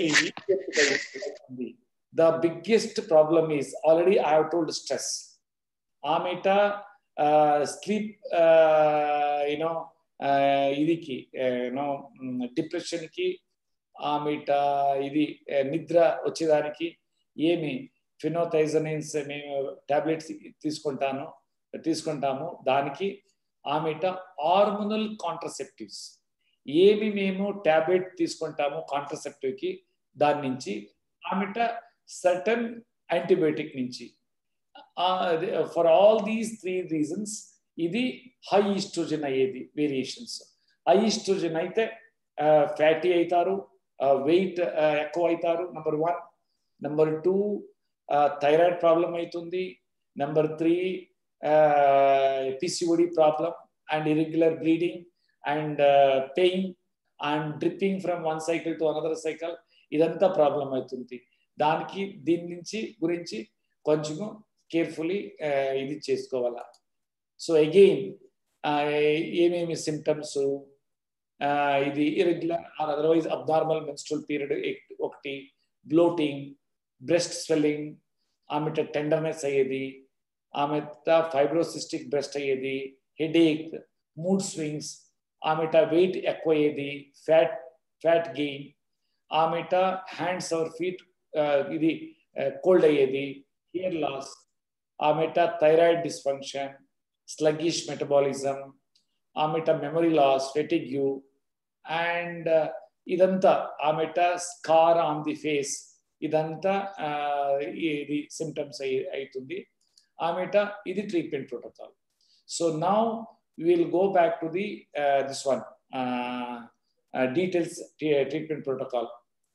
the biggest problem is already I have told stress ఆమెట స్లీప్ యూనో ఇదికి యూనో డిప్రెషన్కి ఆమెట ఇది నిద్ర వచ్చేదానికి ఏమి ఫినోథైజనిన్స్ మేము టాబ్లెట్స్ తీసుకుంటాను తీసుకుంటాము దానికి ఆమెట హార్మోనల్ కాంట్రసెప్టివ్స్ ఏమి మేము టాబ్లెట్ తీసుకుంటాము కాంట్రసెప్టివ్కి దాని నుంచి ఆమెట సర్టన్ యాంటీబయోటిక్ నుంచి for all these three reasons ఇది హై ఈస్ట్రోజన్ అయ్యేది వేరియేషన్స్ హై ఈస్ట్రోజన్ అయితే ఫ్యాటీ అవుతారు వెయిట్ ఎక్కువ అవుతారు number one number two thyroid problem అవుతుంది number three PCOD problem and irregular bleeding and pain and dripping from one cycle to another cycle ఇదంతా problem అవుతుంది దానికి దీని నుంచి గురించి కొంచెము కేర్ఫుల్లీ ఇది చేసుకోవాలా సో అగైన్ ఏమేమి సిమ్టమ్స్ ఇది irregular or otherwise abnormal menstrual period ఒకటి బ్లోటింగ్ బ్రెస్ట్ స్వెల్లింగ్ ఆమెట టెండర్నెస్ అయ్యేది ఆమెట ఫైబ్రోసిస్టిక్ బ్రెస్ట్ అయ్యేది హెడేక్ మూడ్ స్వింగ్స్ ఆమెట వెయిట్ ఎక్కువ అయ్యేది ఫ్యాట్ ఫ్యాట్ గెయిన్ ఆమెట హ్యాండ్స్ అవర్ ఫీట్ ఇది కోల్డ్ అయ్యేది హియర్ లాస్ ఆమెట థైరాయిడ్ డిస్ఫంక్షన్ స్లగ్గిష్ మెటబాలిజం ఆమెట మెమరీ లాస్ ఫెటిగ్యూ అండ్ ఇదంతా ఆమెట స్కార్ ఆన్ ది ఫేస్ ఇదంతా ఇది సిమ్టమ్స్ అవుతుంది ఆమెట ఇది treatment protocol so now will go back to the this one details treatment protocol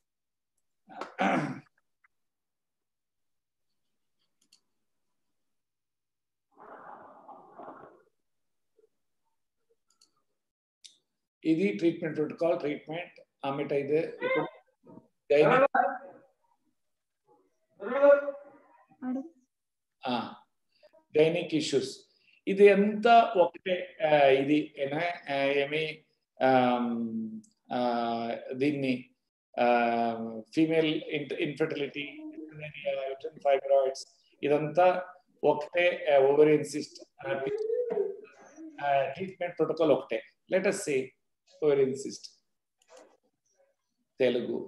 ఇది ట్రీట్మెంట్ ప్రోటోకాల్ ట్రీట్మెంట్ ఆమెట ఇది గైనిక్ ఇష్యూస్ ఇది ఎంత ఒకటే ఇది ఏమి దీన్ని ఫీమేల్ ఇన్ఫర్టిలిటీ ఫైబ్రాయిడ్స్ ఇదంతా ఒకటే ఓవరియన్ సిస్ట్ ట్రీట్మెంట్ ప్రోటోకాల్ ఒకటే let us say ovarian cyst Telugu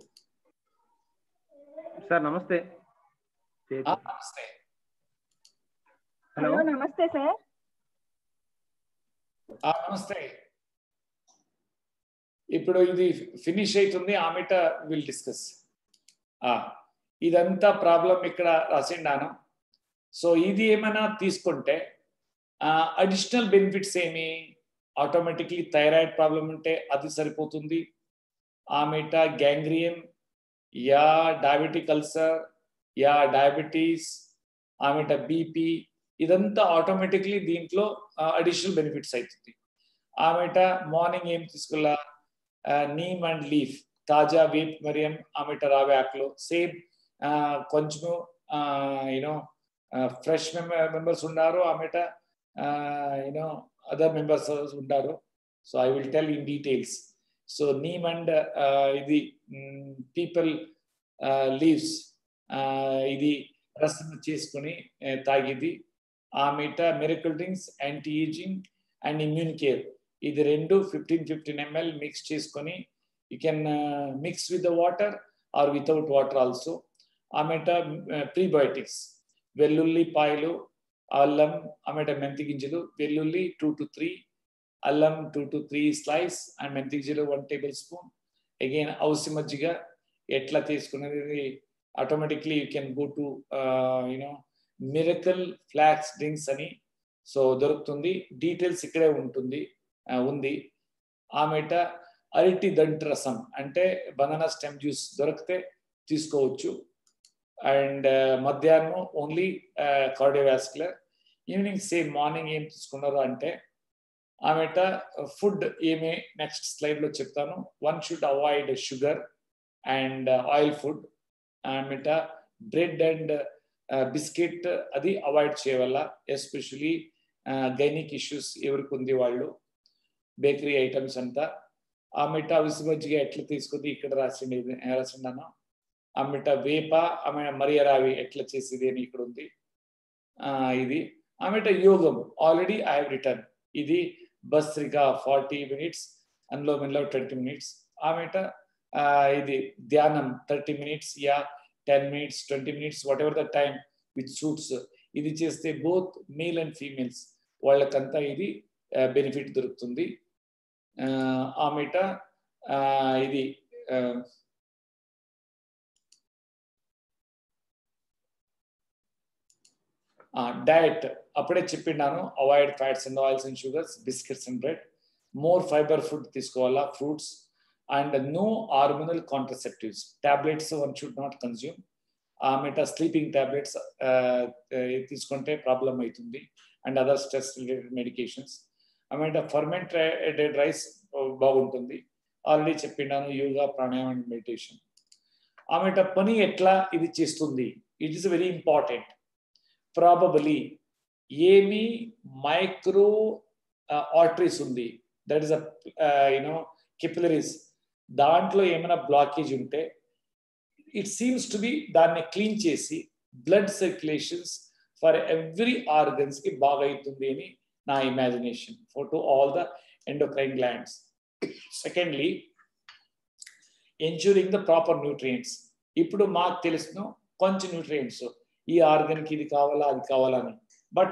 sir నమస్తే నమస్తే హలో హలో నమస్తే సార్ ఆ, నమస్తే ఇప్పుడు ఇది ఫినిష్ అవుతుంది ఆమెట విల్ డిస్కస్ ఇదంతా ప్రాబ్లం ఇక్కడ రాసిండాను సో ఇది ఏమైనా తీసుకుంటే అడిషనల్ బెనిఫిట్స్ ఏమి ఆటోమేటిక్లీ థైరాయిడ్ ప్రాబ్లం ఉంటే అది సరిపోతుంది ఆమెట గ్యాంగ్రియన్ యా డయాబెటిక్ అల్సర్ యా డయాబెటీస్ ఆమెట బీపీ ఇదంతా ఆటోమేటిక్లీ దీంట్లో అడిషనల్ బెనిఫిట్స్ అవుతుంది ఆమెట మార్నింగ్ ఏం తీసుకుల్లా నీమ్ అండ్ లీఫ్ తాజా వేప్ మరియం ఆమెట రావే ఆకులు సేమ్ కొంచెము యూనో ఫ్రెష్ మెంబర్స్ ఉన్నారు ఆమెట యూనో అదర్ మెంబర్స్ ఉన్నారు so I will tell in details so neem and ఇది పీపుల్ లీవ్స్ ఇది రసం చేసుకుని తాగిది ఆమెట miracle drinks anti ageing and immune care ఇది రెండు ఫిఫ్టీన్ ఫిఫ్టీన్ ఎంఎల్ మిక్స్ చేసుకొని you can mix with the water or without water also ఆమెట ప్రీబయోటిక్స్ వెల్లుల్లి పాయలు అల్లం ఆమెట మెంతి గింజలు వెల్లుల్లి టూ టు త్రీ అల్లం two to three slice and మెంతి గింజలు వన్ టేబుల్ స్పూన్ అగైన్ ఔసి మజ్జిగ ఎట్లా తీసుకునేది automatically you can go to you know miracle flax drinks అని సో దొరుకుతుంది డీటెయిల్స్ ఇక్కడే ఉంటుంది ఉంది ఆమెట అరటి దంట్ రసం అంటే బనానా స్టెమ్ జ్యూస్ దొరికితే తీసుకోవచ్చు అండ్ మధ్యాహ్నం only cardiovascular evening same morning ఏం తీసుకున్నారు అంటే ఆమెట ఫుడ్ ఏమే నెక్స్ట్ స్లైడ్లో చెప్తాను one should avoid sugar and oil food ఆమెట బ్రెడ్ అండ్ బిస్కెట్ అది అవాయిడ్ చేయవల్ల ఎస్పెషలీ గైనిక్ ఇష్యూస్ ఎవరికి ఉంది వాళ్ళు బేకరీ ఐటమ్స్ అంతా ఆ మిఠ విసుమజ్జిగా ఎట్లా తీసుకుంది ఇక్కడ రాసిండి రాసిండాను ఆ మిఠ వేప ఆమె మరియరావి ఎట్లా చేసేది అని ఇక్కడ ఉంది ఇది ఆమెట యోగం ఆల్రెడీ ఐ హావ్ రిటర్న్ ఇది బస్రిగా ఫార్టీ మినిట్స్ అందులో మిల్లో ట్వంటీ మినిట్స్ ఆమెట ఇది ధ్యానం థర్టీ మినిట్స్ యా ten minutes twenty minutes whatever the time with suits ఇది చేస్తే బోత్ మేల్ అండ్ ఫీమేల్స్ వాళ్ళకంతా ఇది బెనిఫిట్ దొరుకుతుంది ఆమెట ఇది డయట్ అప్పుడే చెప్పినాను avoid fats and oils and sugars biscuits and bread more fibre food తీసుకోవాలా fruits and no hormonal contraceptives tablets one should not consume ఆమెట స్లీపింగ్ టాబ్లెట్స్ తీసుకుంటే ప్రాబ్లం అవుతుంది and other stress related medications ఆమెట fermented rice బాగుంటుంది already చెప్పినాను యోగా ప్రాణాయామం and meditation ఆమెట పని ఎట్లా ఇది చేస్తుంది it is very important probably ఏమి మైక్రో ఆర్టరీస్ ఉంది దట్ ఈస్ యునో కెపిలరీస్ దాంట్లో ఏమైనా బ్లాకేజ్ ఉంటే ఇట్ సీమ్స్ టు బి దాన్ని క్లీన్ చేసి blood circulations for every organs కి బాగా అవుతుంది అని నా imagination for to all the endocrine glands secondly ensuring the proper nutrients ఇప్పుడు మాకు తెలుసును కొంచెం న్యూట్రియంట్స్ ఈ ఆర్గన్కి ఇది కావాలా అది కావాలని but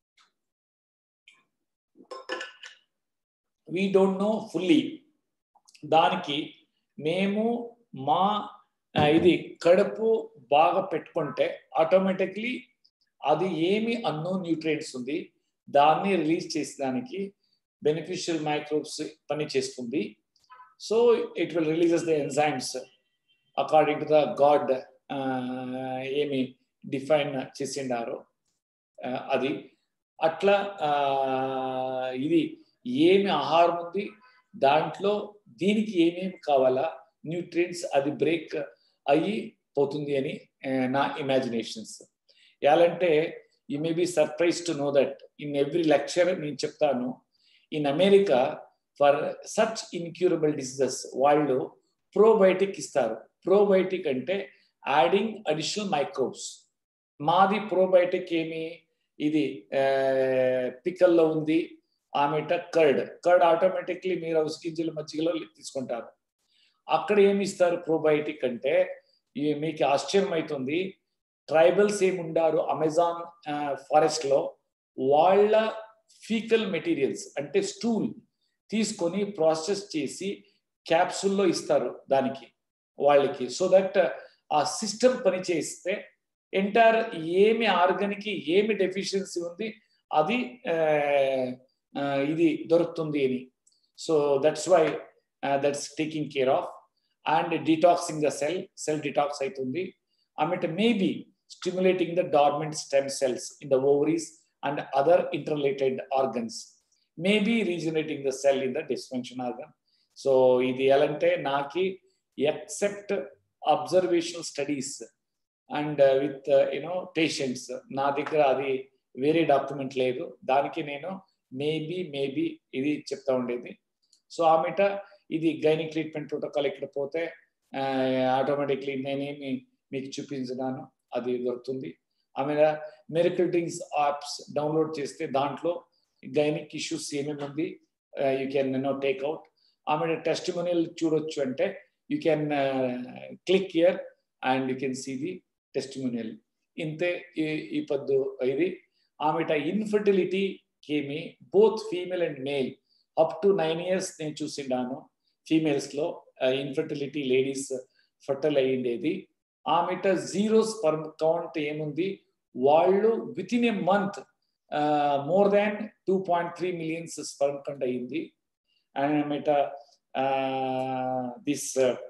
we don't know fully దానికి మేము మా ఇది కడుపు బాగా పెట్టుకుంటే ఆటోమేటిక్లీ అది ఏమి అన్నో న్యూట్రియంట్స్ ఉంది దాన్ని రిలీజ్ చేసేదానికి బెనిఫిషియల్ మైక్రోబ్స్ పని చేస్తుంది so it will releases the enzymes according to the God ఏమి డిఫైన్ చేసిండారో అది అట్లా ఇది ఏమి ఆహారం ఉంది దాంట్లో దీనికి ఏమేమి కావాలా న్యూట్రియంట్స్ అది బ్రేక్ అయ్యి పోతుంది అని నా ఇమాజినేషన్స్ ఎలాంటే you may be surprise to know that in every lecture నేను చెప్తాను in America for such incurable diseases వాళ్ళు ప్రోబయోటిక్ ఇస్తారు ప్రోబయోటిక్ అంటే యాడింగ్ అడిషనల్ మైక్రోబ్స్ మాది ప్రోబయోటిక్ ఏమి ఇది పికల్లో ఉంది ఆమెట కర్డ్ కర్డ్ ఆటోమేటిక్లీ మీరు హౌస్ గింజలు మజ్జిగలో తీసుకుంటారు అక్కడ ఏమి ఇస్తారు ప్రోబయోటిక్ అంటే మీకు ఆశ్చర్యం అవుతుంది ట్రైబల్స్ ఏమి ఉండారు అమెజాన్ ఫారెస్ట్ లో వాళ్ళ ఫీకల్ మెటీరియల్స్ అంటే స్టూల్ తీసుకొని ప్రాసెస్ చేసి క్యాప్సూల్లో ఇస్తారు దానికి వాళ్ళకి సో దట్ ఆ సిస్టమ్ పనిచేస్తే ఎంటైర్ ఏమి ఆర్గన్కి ఏమి డెఫిషియన్సీ ఉంది అది ఆ, ఆ, ఇది దొరుకుతుంది అని so that's why that's taking care of and detoxing the cell cell detox అవుతుంది ఆమెట్ maybe stimulating the dormant stem cells in the ovaries and other interrelated organs maybe regenerating the cell in the dysfunction organ so ఇది ఎలా అంటే నాకి except observational studies and with you know patients నా దగ్గర అది వేరే డాక్యుమెంట్ లేదు దానికి నేను మేబీ మేబీ ఇది చెప్తా ఉండేది సో ఆమెట ఇది గైనిక్ ట్రీట్మెంట్ ప్రోటోకాల్ ఇక్కడ పోతే ఆటోమేటిక్లీ నేనేమి మీకు చూపించినాను అది దొరుకుతుంది ఆమె మెరికల్ డ్రింక్స్ యాప్స్ డౌన్లోడ్ చేస్తే దాంట్లో గైనిక్ ఇష్యూస్ ఏమేమి ఉంది యూ కెన్ నో టేక్అవుట్ ఆమె టెస్టిమోనియల్ చూడొచ్చు అంటే you can click here and you can see the testimonial ఇంతే ఈ ఈ పద్దు ఇది ఆమెట ఇన్ఫర్టిలిటీ కేమి both female and male up to nine years నేను చూసిండాను ఫీమేల్స్ లో ఇన్ఫర్టిలిటీ లేడీస్ ఫర్టల్ అయ్యిండేది ఆమెట జీరో స్పర్మ్ కౌంట్ ఏముంది వాళ్ళు within a month more than two point three millions sperm count అయ్యింది అండ్ ఆమెట దిస్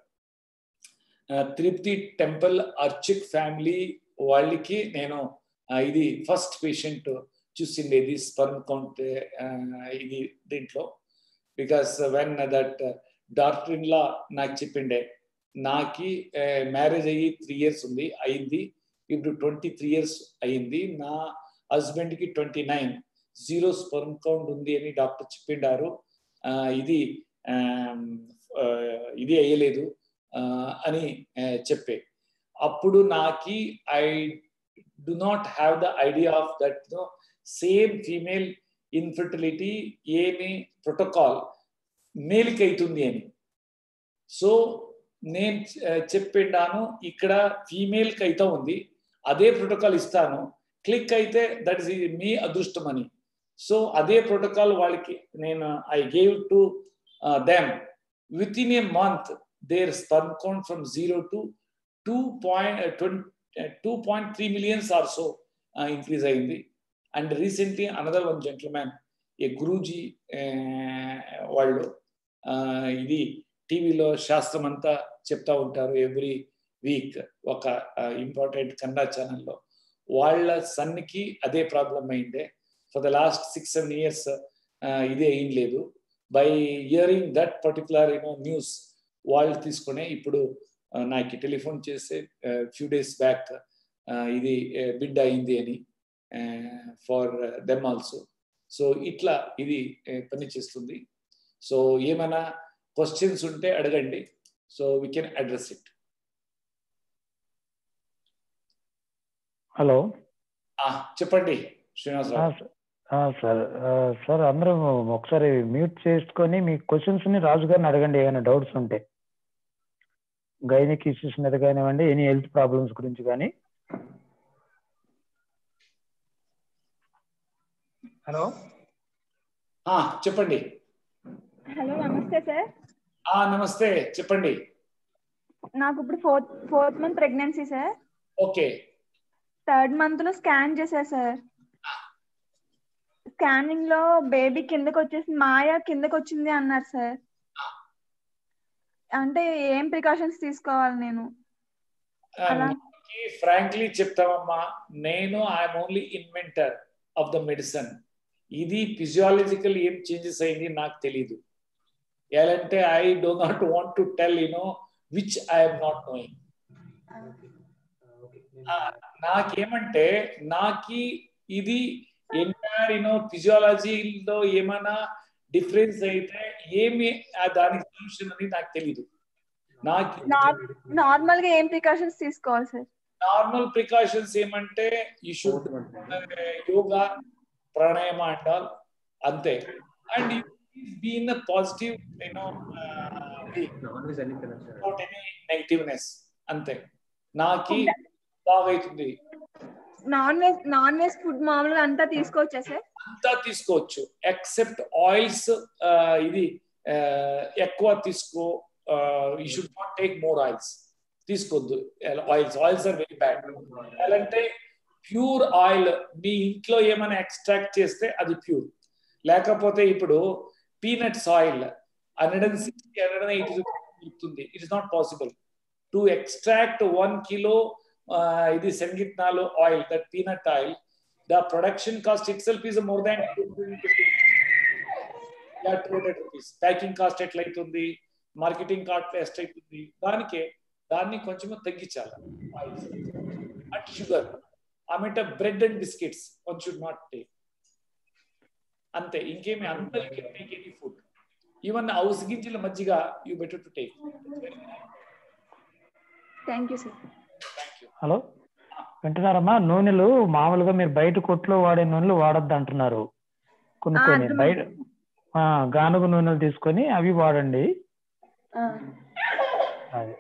తిరుపతి టెంపుల్ అర్చిక్ ఫ్యామిలీ వాళ్ళకి నేను ఇది ఫస్ట్ పేషెంట్ చూసిండేది స్పర్మ్ కౌంట్ ఇది దీంట్లో బికాస్ వెన్ దట్ డాక్టర్ ఇన్లా నాకు చెప్పిండే నాకి మ్యారేజ్ అయ్యి త్రీ ఇయర్స్ ఉంది అయింది ఇప్పుడు ట్వంటీ త్రీ ఇయర్స్ అయింది నా హస్బెండ్కి twenty nine zero sperm count ఉంది అని డాక్టర్ చెప్పిండారు ఇది ఇది అయ్యలేదు అని చెప్పే అప్పుడు నాకి I do not have the idea of that no same female infertility ఏమి ప్రోటోకాల్ మేల్కి అవుతుంది అని సో నేను చెప్పిండాను ఇక్కడ ఫీమేల్కి అయితే ఉంది అదే ప్రోటోకాల్ ఇస్తాను క్లిక్ అయితే దట్ ఇస్ మీ అదృష్టం అని సో అదే ప్రోటోకాల్ వాళ్ళకి నేను I gave to them within a month there sperm count from zero to two point two point three millions or so increase అయింది and recently another one gentlemen a Guruji వాళ్ళు ఇది టీవీలో శాస్త్రం అంతా చెప్తా ఉంటారు ఎవ్రీ వీక్ ఒక important Kannada ఛానల్లో వాళ్ళ సన్కి అదే ప్రాబ్లం అయిందే for the last six seven years ఇదే ఏం లేదు by hearing that particular you know news వాళ్ళు తీసుకునే ఇప్పుడు నాకు టెలిఫోన్ చేస్తే ఫ్యూ డేస్ బ్యాక్ ఇది బిడ్ అయింది అని ఫర్ దెమ్ ఆల్సో సో ఇట్లా ఇది పని చేస్తుంది సో ఏమైనా క్వశ్చన్స్ ఉంటే అడగండి so we can address it hello చెప్పండి శ్రీనివాసరావు సార్ సార్ అందరూ ఒకసారి మ్యూట్ చేసుకొని మీ క్వశ్చన్స్ ని రాజు గారిని అడగండి ఏమైనా డౌట్స్ ఉంటే గైనిక్ ఇష్యూస్ మీద కానివ్వండి ఎనీ హెల్త్ ప్రాబ్లమ్స్ గురించి కానీ హలో చెప్పండి హలో నమస్తే సార్ నమస్తే చెప్పండి నాకు ఇప్పుడు fourth fourth month pregnancy sir okay third month లో స్కాన్ చేశా సార్ స్కానింగ్ లో బేబీ కిందకి వచ్చేసి మాయా కిందకి వచ్చింది అన్నారు సార్ అంటే ఏం ప్రికాషన్స్ తీసుకోవాలి నేను ఫ్రాంక్లీ చెప్తామమ్మా నేను I'm only inventor of the medicine ఇది ఫిజియాలజికల్ ఏం చేంజెస్ అయింది నాకు తెలీదు ఎలాంటే I do not want to tell you know which I'm not knowing నాకేమంటే నాకి ఇది ఎంటైర్ యూనో ఫిజియాలజీలో ఏమైనా డిఫరెన్స్ అయితే ఏమి దానికి సొల్యూషన్ అని నాకు తెలీదు నాకు నార్మల్ గా ఏం ప్రికాషన్స్ తీసుకోవాలి సార్ నార్మల్ ప్రికాషన్స్ ఏమంటే యూ షుడ్ యోగా ప్రాణాయామ అంటారు అంతే and be in positive you know any negativeness అంతే నాకి బాగైతుంది non veg non veg food మామూలుగా అంతా తీసుకోవచ్చా సార్ అంతా తీసుకోవచ్చు ఎక్సెప్ట్ ఆయిల్స్ ఇది ఆ, ఎక్కువ తీసుకో you should not take more oils తీసుకోవద్దు oils oils are very bad అంటే ప్యూర్ ఆయిల్ మీ ఇంట్లో ఏమైనా ఎక్స్ట్రాక్ట్ చేస్తే అది ప్యూర్ లేకపోతే ఇప్పుడు peanuts oil hundred and sixty hundred and eighty దొరుకుతుంది it is not possible to extract one kilo ఇది శనగిత్నాలు oil that peanut oil the production cost itself is more than 200 rupees. Packing cost ఎట్లయితుంది marketing cost ఎట్లయితుంది దానికే దాన్ని కొంచెం తగ్గించాలి at sugar ఆమెట bread and biscuits one should not take అంతే ఇంకేమి అంత you can make any food even house గింజల మజ్జిగ you better to take thank you sir thank you hello వింటున్నారమ్మా నూనెలు మామూలుగా మీరు బయట కొట్లో వాడే నూనెలు వాడద్దు అంటున్నారు కొన్ని ఆ, కొన్ని అర్థమైంది. బయట ఆ, గానుగ నూనెలు తీసుకొని అవి వాడండి ఆ, అది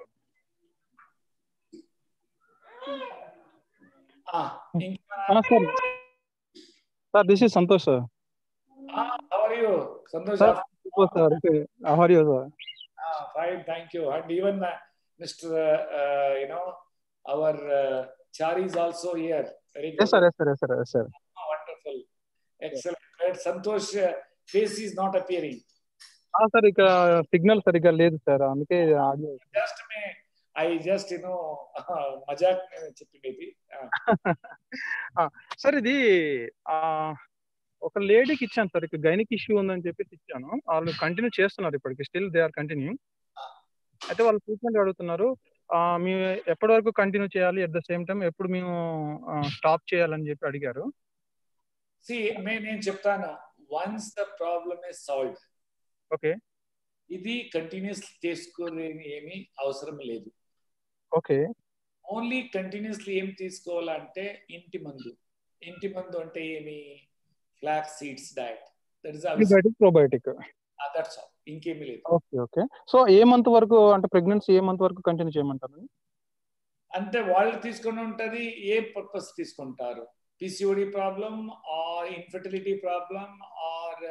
ఇంకా Ah, sir. Sir, this is Santosh, sir. how are you Santosh Sir, Super, sir. Okay. How are you, sir? Ah, fine, thank you. And even uh, Mr. Uh, uh, you know, our uh, Chari is also here. Very good. Yes, sir. Yes, sir. Yes, sir. Yes, sir. Ah, wonderful. Excellent. But Santosh uh, face is not appearing. ఆ sir ఇక్కడ signal సరిగ్గా లేదు sir అందుకే audio Just me, I just, you know, మజాక్ చెప్పింది sir ఇది ఆ ఒక లేడీకి ఇచ్చాను సార్ ఇక్కడ గైనిక్ ఇష్యూ ఉందని చెప్పేసి ఇచ్చాను వాళ్ళు కంటిన్యూ చేస్తున్నారు ఇప్పటికి స్టిల్ దే ఆర్ కంటిన్యూ అయితే వాళ్ళు ట్రీట్మెంట్ అడుగుతున్నారు ఆ, మేము ఎప్పటి వరకు కంటిన్యూ చేయాలి అట్ ద సేమ్ టైం ఎప్పుడు మేము స్టాప్ చేయాలని చెప్పి అడిగారు సి మే నేను చెప్తాను once the problem is solve okay ఇది కంటిన్యూస్ చేసుకునే ఏమీ అవసరం లేదు ఓకే ఓన్లీ కంటిన్యూస్లీ ఏం తీసుకోవాలంటే ఇంటి మందు ఇంటి మందు అంటే ఏమి flax seeds diet that is prebiotic probiotic that's all ఇంకేమీ లేదు ఓకే ఓకే సో ఏ మంత్ వరకు అంటే ప్రెగ్నెన్సీ ఏ మంత్ వరకు కంటిన్యూ చేయమంటారు అంటే వాళ్ళు తీసుకుని ఉంటది ఏ పర్పస్ తీసుకుంటారు PCOD problem or infertility problem or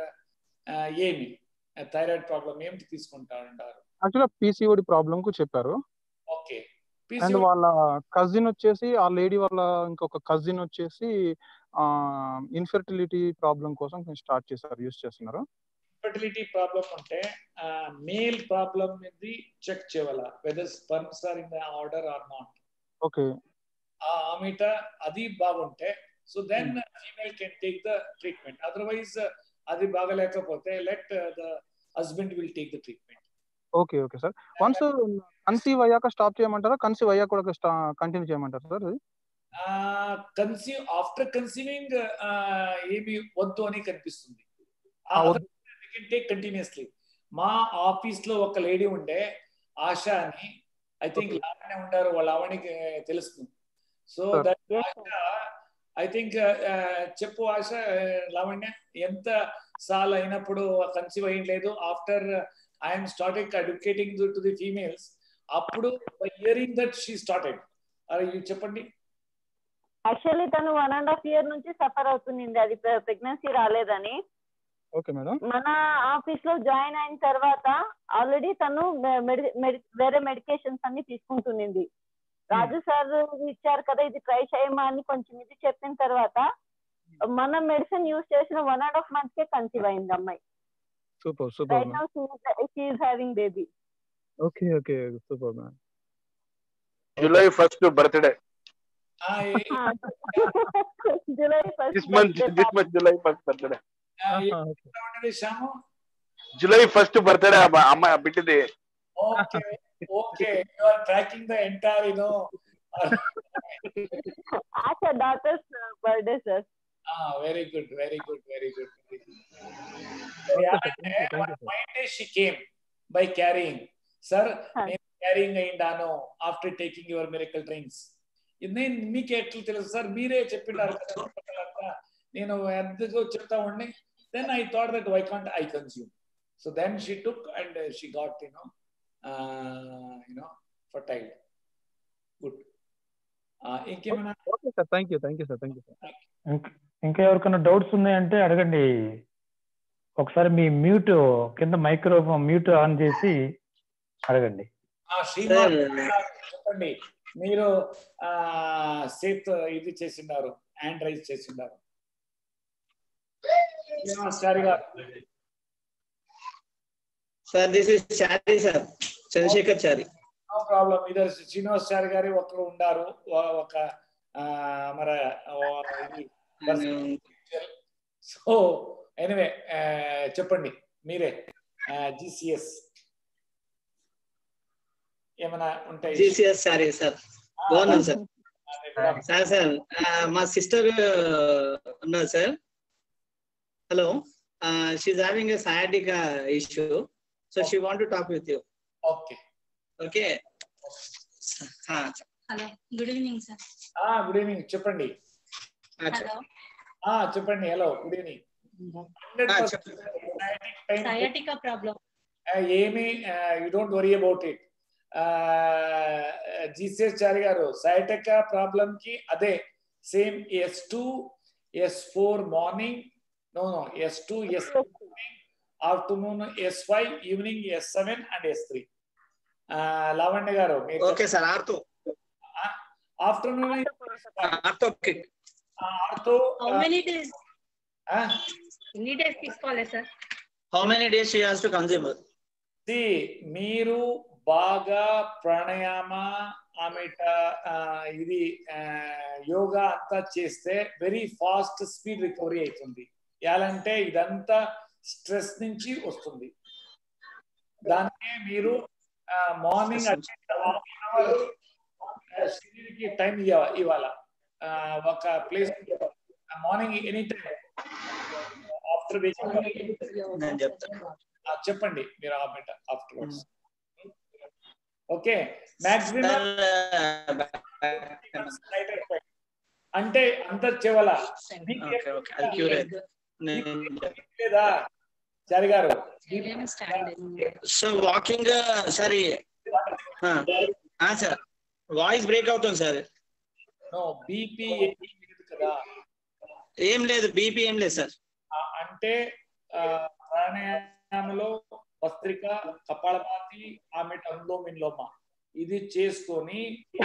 ఏమి థైరాయిడ్ ప్రాబ్లం ఏమిటి తీసుకుంటారు అంటారు యాక్చువల్గా పీసీఓడి ప్రాబ్లమ్ కు చెప్పారు ఓకే అండ్ వాళ్ళ కజిన్ వచ్చేసి ఆ లేడీ వాళ్ళ ఇంకొక కజిన్ వచ్చేసి ఆ ఇన్ఫర్టిలిటీ ప్రాబ్లం కోసం స్టార్ట్ చేశారు యూస్ చేస్తున్నారు ఇన్ఫర్టిలిటీ ప్రాబ్లం ఉంటే మేల్ ప్రాబ్లం ఇది చెక్ చేయాల whether sperms are in the order or not okay ఆ ఆమెట అది బాగుంటే so then female can take the treatment otherwise అది బాగలేకపోతే let the husband will take the treatment okay okay sir once conceive అయ్యాక stop చేయమంటారా conceive అయ్యాక కూడా కంటిన్యూ చేయమంటారా సార్ అది కన్సీవ్ ఆఫ్టర్ కన్సీవింగ్ ఏమి వద్దు అని కనిపిస్తుంది ఆ, వద్దు. టేక్ కంటిన్యూస్లీ మా ఆఫీస్ లో ఒక లేడీ ఉండే ఆశ అని ఐ థింక్ Okay. లావణ్య ఉండారు వాళ్ళ లావణ్యకి తెలుస్తుంది so Sir. That Yes, sir. I think చెప్పు ఆశ లావణ్య ఎంత సాల్ అయినప్పుడు కన్సీవ్ అయ్యలేదు after I'm started educating to the females అప్పుడు హియరింగ్ దట్ షీ స్టార్టెడ్ చెప్పండి యాక్చువల్లీ తను వన్ అండ్ హాఫ్ ఇయర్ నుంచి సఫర్ అవుతుంది అది ప్రెగ్నెన్సీ రాలేదని ఓకే మేడం మన ఆఫీస్ లో జాయిన్ అయిన తర్వాత ఆల్రెడీ తను మె- మెడి- మెడి- వేరే మెడికేషన్స్ అన్ని తీసుకుంటునింది రాజు సార్ ఇచ్చారు కదా ఇది ట్రై చేయమా అని కొంచెం ఇది చెప్పిన తర్వాత మన మెడిసిన్ యూజ్ చేసిన వన్ అండ్ హాఫ్ మంత్ కే కన్సీవ్ అయింది అమ్మాయి super super right now she's having baby okay okay super ma'am July first birthday ఆ, ఏ- July this month this month July first birthday ఆ, ఏ- ఎట్లా ఉన్నది శ్యాము జూలై ఫస్ట్ బర్త్డే అమ్మాయి ఆ బిడ్డది okay okay you are tracking the entire you know Asha daughter's birthday sir very good very good very good Thank you, thank you, sir. Mind she came by carrying sir Huh. నేను carrying అయిందాను after taking your miracle drinks నేను మీకు ఎట్లా తెలుసు sir మీరే చెప్పినారు కదా చుట్టుపక్కలంతా. నేను ఎందుకు చెప్తా ఉండి then I thought that why can't I consume so then she took and she got you know you know fertile good ఆ, ఇంకేమైనా okay sir thank you thank you sir thank you sir ఇంక- ఇంకా ఎవరికైనా డౌట్స్ ఉన్నాయంటే అడగండి ఒకసారి మీ మ్యూట్ కింద మైక్రోఫోన్ మ్యూట్ ఆన్ చేసి అడగండి ఆ, శ్రీనివాస్ చెప్పండి మీరు ఆ సేత్ ఇది చేసినారు హ్యాండ్ రైజ్ చేసినారు Srinivas Chari garu sir this is Chari sir Chandrashekar Chari no problem ఇద్దరు శ్రీనివాస్ చారి గారి ఒకరు ఉండారు ఒ- ఒక ఆ, మరి ఓ- ఇది సో ఎనివే చెప్పండి మీరే జిసిఎస్ ఏమైనా ఉంటాయి జీసీఎస్ చారి సార్ బాగున్నాను సార్ సార్ సార్ ఆ, మా సిస్టర్ ఉన్నారు sir hello she's having a sciatic issue so she want to talk with you okay okay hello good evening sir good evening చెప్పండి hello ఆ చెప్పండి hello good evening sciatica problem ఏమి you don't worry about it GCS Chari garu sciatica problem కి అదే same S two S four morning no no S two yes afternoon S five evening S seven and S three Lavanya garu okay sir ortho afternoon ortho kit ortho how many days ఎన్ని days తీసుకోవాలి sir how many days she has to consume See, మీరు బాగా ప్రాణాయామ ఆమెట ఆ, ఇది యోగా అంతా చేస్తే very fast speed recovery అవుతుంది ఎలాంటే ఇదంతా స్ట్రెస్ నుంచి వస్తుంది దానికి మీరు మార్నింగ్ హాఫ్ అవర్ శరీరకి టైం ఇవ్వాల ఆ, ఒక place morning any time after నేను చెప్తాను చెప్పండి మీరు ఆమెట ఆఫ్టర్వర్డ్స్ ఓకే మాక్సిమం అంటే అంత చెవల ఓకే ఓకే అది క్యూర్ లేదా చారి గారు సో వాకింగ్ సరే సార్ వాయిస్ బ్రేక్ అవుతుంది సార్ నో బీపీ లేదు కదా ఏం లేదు బీపీ ఏం లేదు సార్ ఆ, అంటే ఆ, ప్రాణాయామలో భస్త్రిక కపాలపాతి ఆమె అనులోమిన్లోమ ఇది చేసుకొని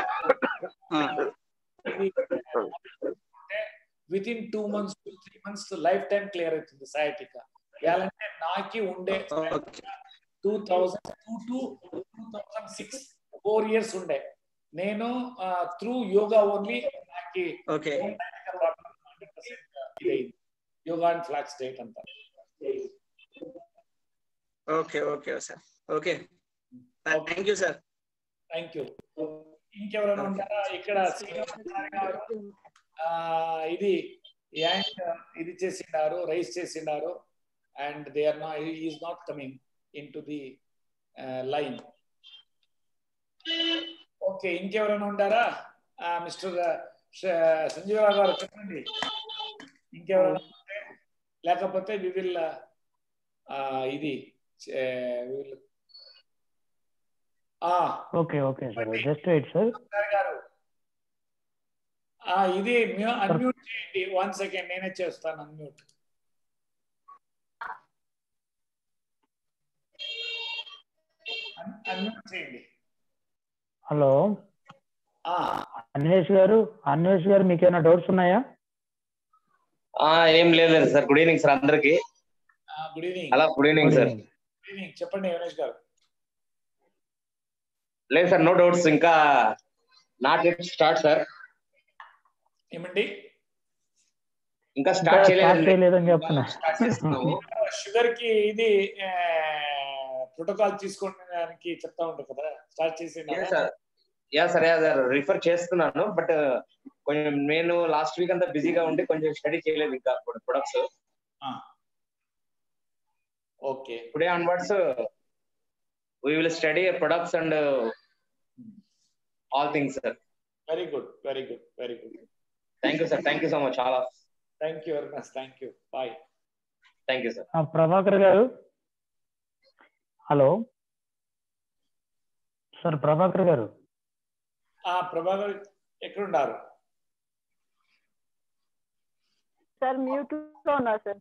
with in two months three months life time clear అవుతుంది సయాటిక ఎలాంటే నాకి ఉండే two thousand two to two thousand six four years ఉండే నేను త్రూ యోగా ఓన్లీ నాకి okay yoga and flax date అంతా okay okay sir okay thank you sir thank you ఇంకెవరైనా ఉంటారా ఇక్కడ శ్రీనివాస్ గారు ఆ, ఇది యాండ్ ఇది చేసిండారు రైస్ చేసిండారు and they are not is not coming in to the line okay ఇంకెవరైనా ఉంటారా మిస్టర్ సంజీవరావు గారు చెప్పండి ఇంకెవరైనా ఉంటే లేకపోతే వి విల్ ఇది we will- ఆ okay okay sir just wait sir sir garu ఆ, ఇది అన్మ్యూట్ చేయండి వన్ సెకండ్ నేనే చేస్తాను అన్మ్యూట్ అన్మ్యూట్ చేయండి హలో ఆ, అన్వేష్ గారు అన్వేష్ గారు మీకు ఏమైనా డౌట్స్ ఉన్నాయా ఆ ఏం లేదు సార్ గుడ్ ఈవినింగ్ సార్ అందరికి good evening hello good evening sir good evening చెప్పండి యోనేష్ గారు లేదు సార్ నో డౌట్స్ ఇంకా నాట్ స్టార్ట్ సార్ ఏమండి ఇంకా ఇంకా స్టార్ట్ స్టార్ట్ చేయలేదు చేయలేదని చెప్తున్నా షుగర్ కి ఇది ప్రోటోకాల్ తీసుకోవడానికి చెప్తా ఉంటారు కదా స్టార్ట్ చేసి సార్ యా సరే సార్ రిఫర్ చేస్తున్నాను బట్ కొంచెం నేను లాస్ట్ వీక్ అంతా బిజీగా ఉండి కొంచెం స్టడీ చేయలేదు ఇంకా products okay today onwards we will study products and all things sir very good very good very good thank you sir thank you so much all of thank you very much thank you bye thank you sir ఆ, ప్రభాకర్ గారు hello sir Prabhakar గారు ఆ ప్రభాకర్ ఎక్కడున్నారు sir mute లో ఉన్నా sir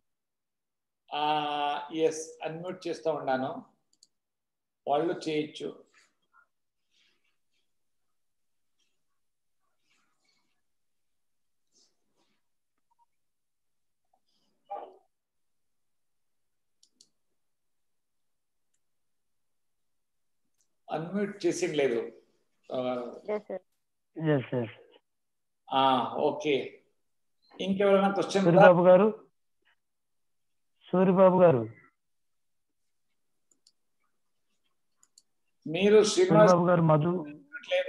yes unmute చేస్తూ ఉన్నాను వాళ్ళు చేయొచ్చు అన్మ్యూట్ చేసి లేదు yes sir yes yes okay ఇంకెవరైనా క్వశ్చన్ సూరిబాబు గారు సూరిబాబు గారు మీరు శ్రీనివాస్ సూరిబాబు గారు మధు లేదు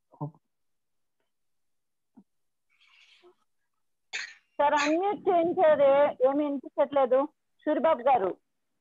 సార్ అన్మ్యూట్ చేయండి సార్ ఏ- ఏమీ వినిపించట్లేదు సూరిబాబు గారు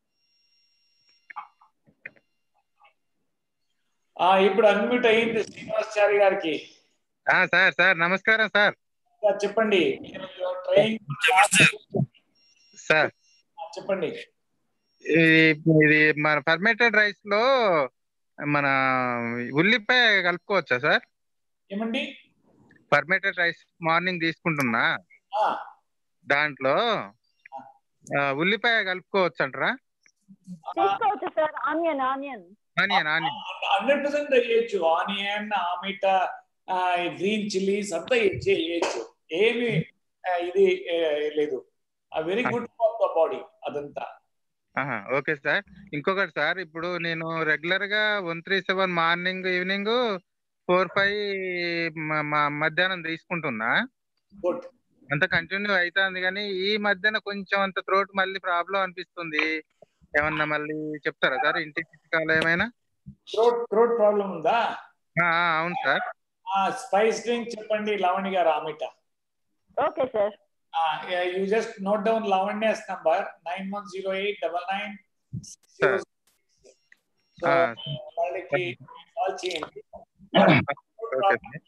ఆ, ఇప్పుడు అన్మ్యూట్ అయ్యింది శ్రీనివాసాచారి గారికి ఆ, సార్ సార్ నమస్కారం సార్ సార్ చెప్పండి మీరు ట్రైనింగ్ సార్ చెప్పండి ఇది ఇది మన ఫర్మేటెడ్ రైస్ లో మన ఉల్లిపాయ కలుపుకోవచ్చా సార్ ఏమండి ఫర్మేటెడ్ రైస్ మార్నింగ్ తీసుకుంటున్నా ఆ, దాంట్లో ఆ, ఉల్లిపాయ కలుపుకోవచ్చు అంటారా తీసుకోవచ్చు sir onion onion onion onion hundred percent వేయచ్చు ఆనియన్ ఆమిట గ్రీన్ చిల్లీస్ అంతా వేయచ్చు వేయచ్చు ఏమి ఆ, ఇది ఏ, లేదు very good for the body అదంతా ఆహా, ఓకే సార్ ఇంకొకటి సార్ ఇప్పుడు నేను రెగ్యులర్ గా one three seven morning evening four five మధ్యాహ్నం తీసుకుంటున్నా గుడ్ అంత కంటిన్యూ అవుతుంది కానీ ఈ మధ్యన కొంచెం అంత త్రోట్ మళ్ళీ ప్రాబ్లం అనిపిస్తుంది ఏమన్నా మళ్ళీ చెప్తారా సార్ ఇంటి చిట్కాలు ఏమైనా థ్రోట్ థ్రోట్ ప్రాబ్లం ఉందా ఆ, ఆ, అవును సార్ స్పైస్ డ్రింక్ చెప్పండి లావణి గారు ఆమిట okay sir you just note down Lavanya's number nine one zero eight double nine sir so ఆ, వాళ్ళకి కాల్ చేయండి ఓకే సార్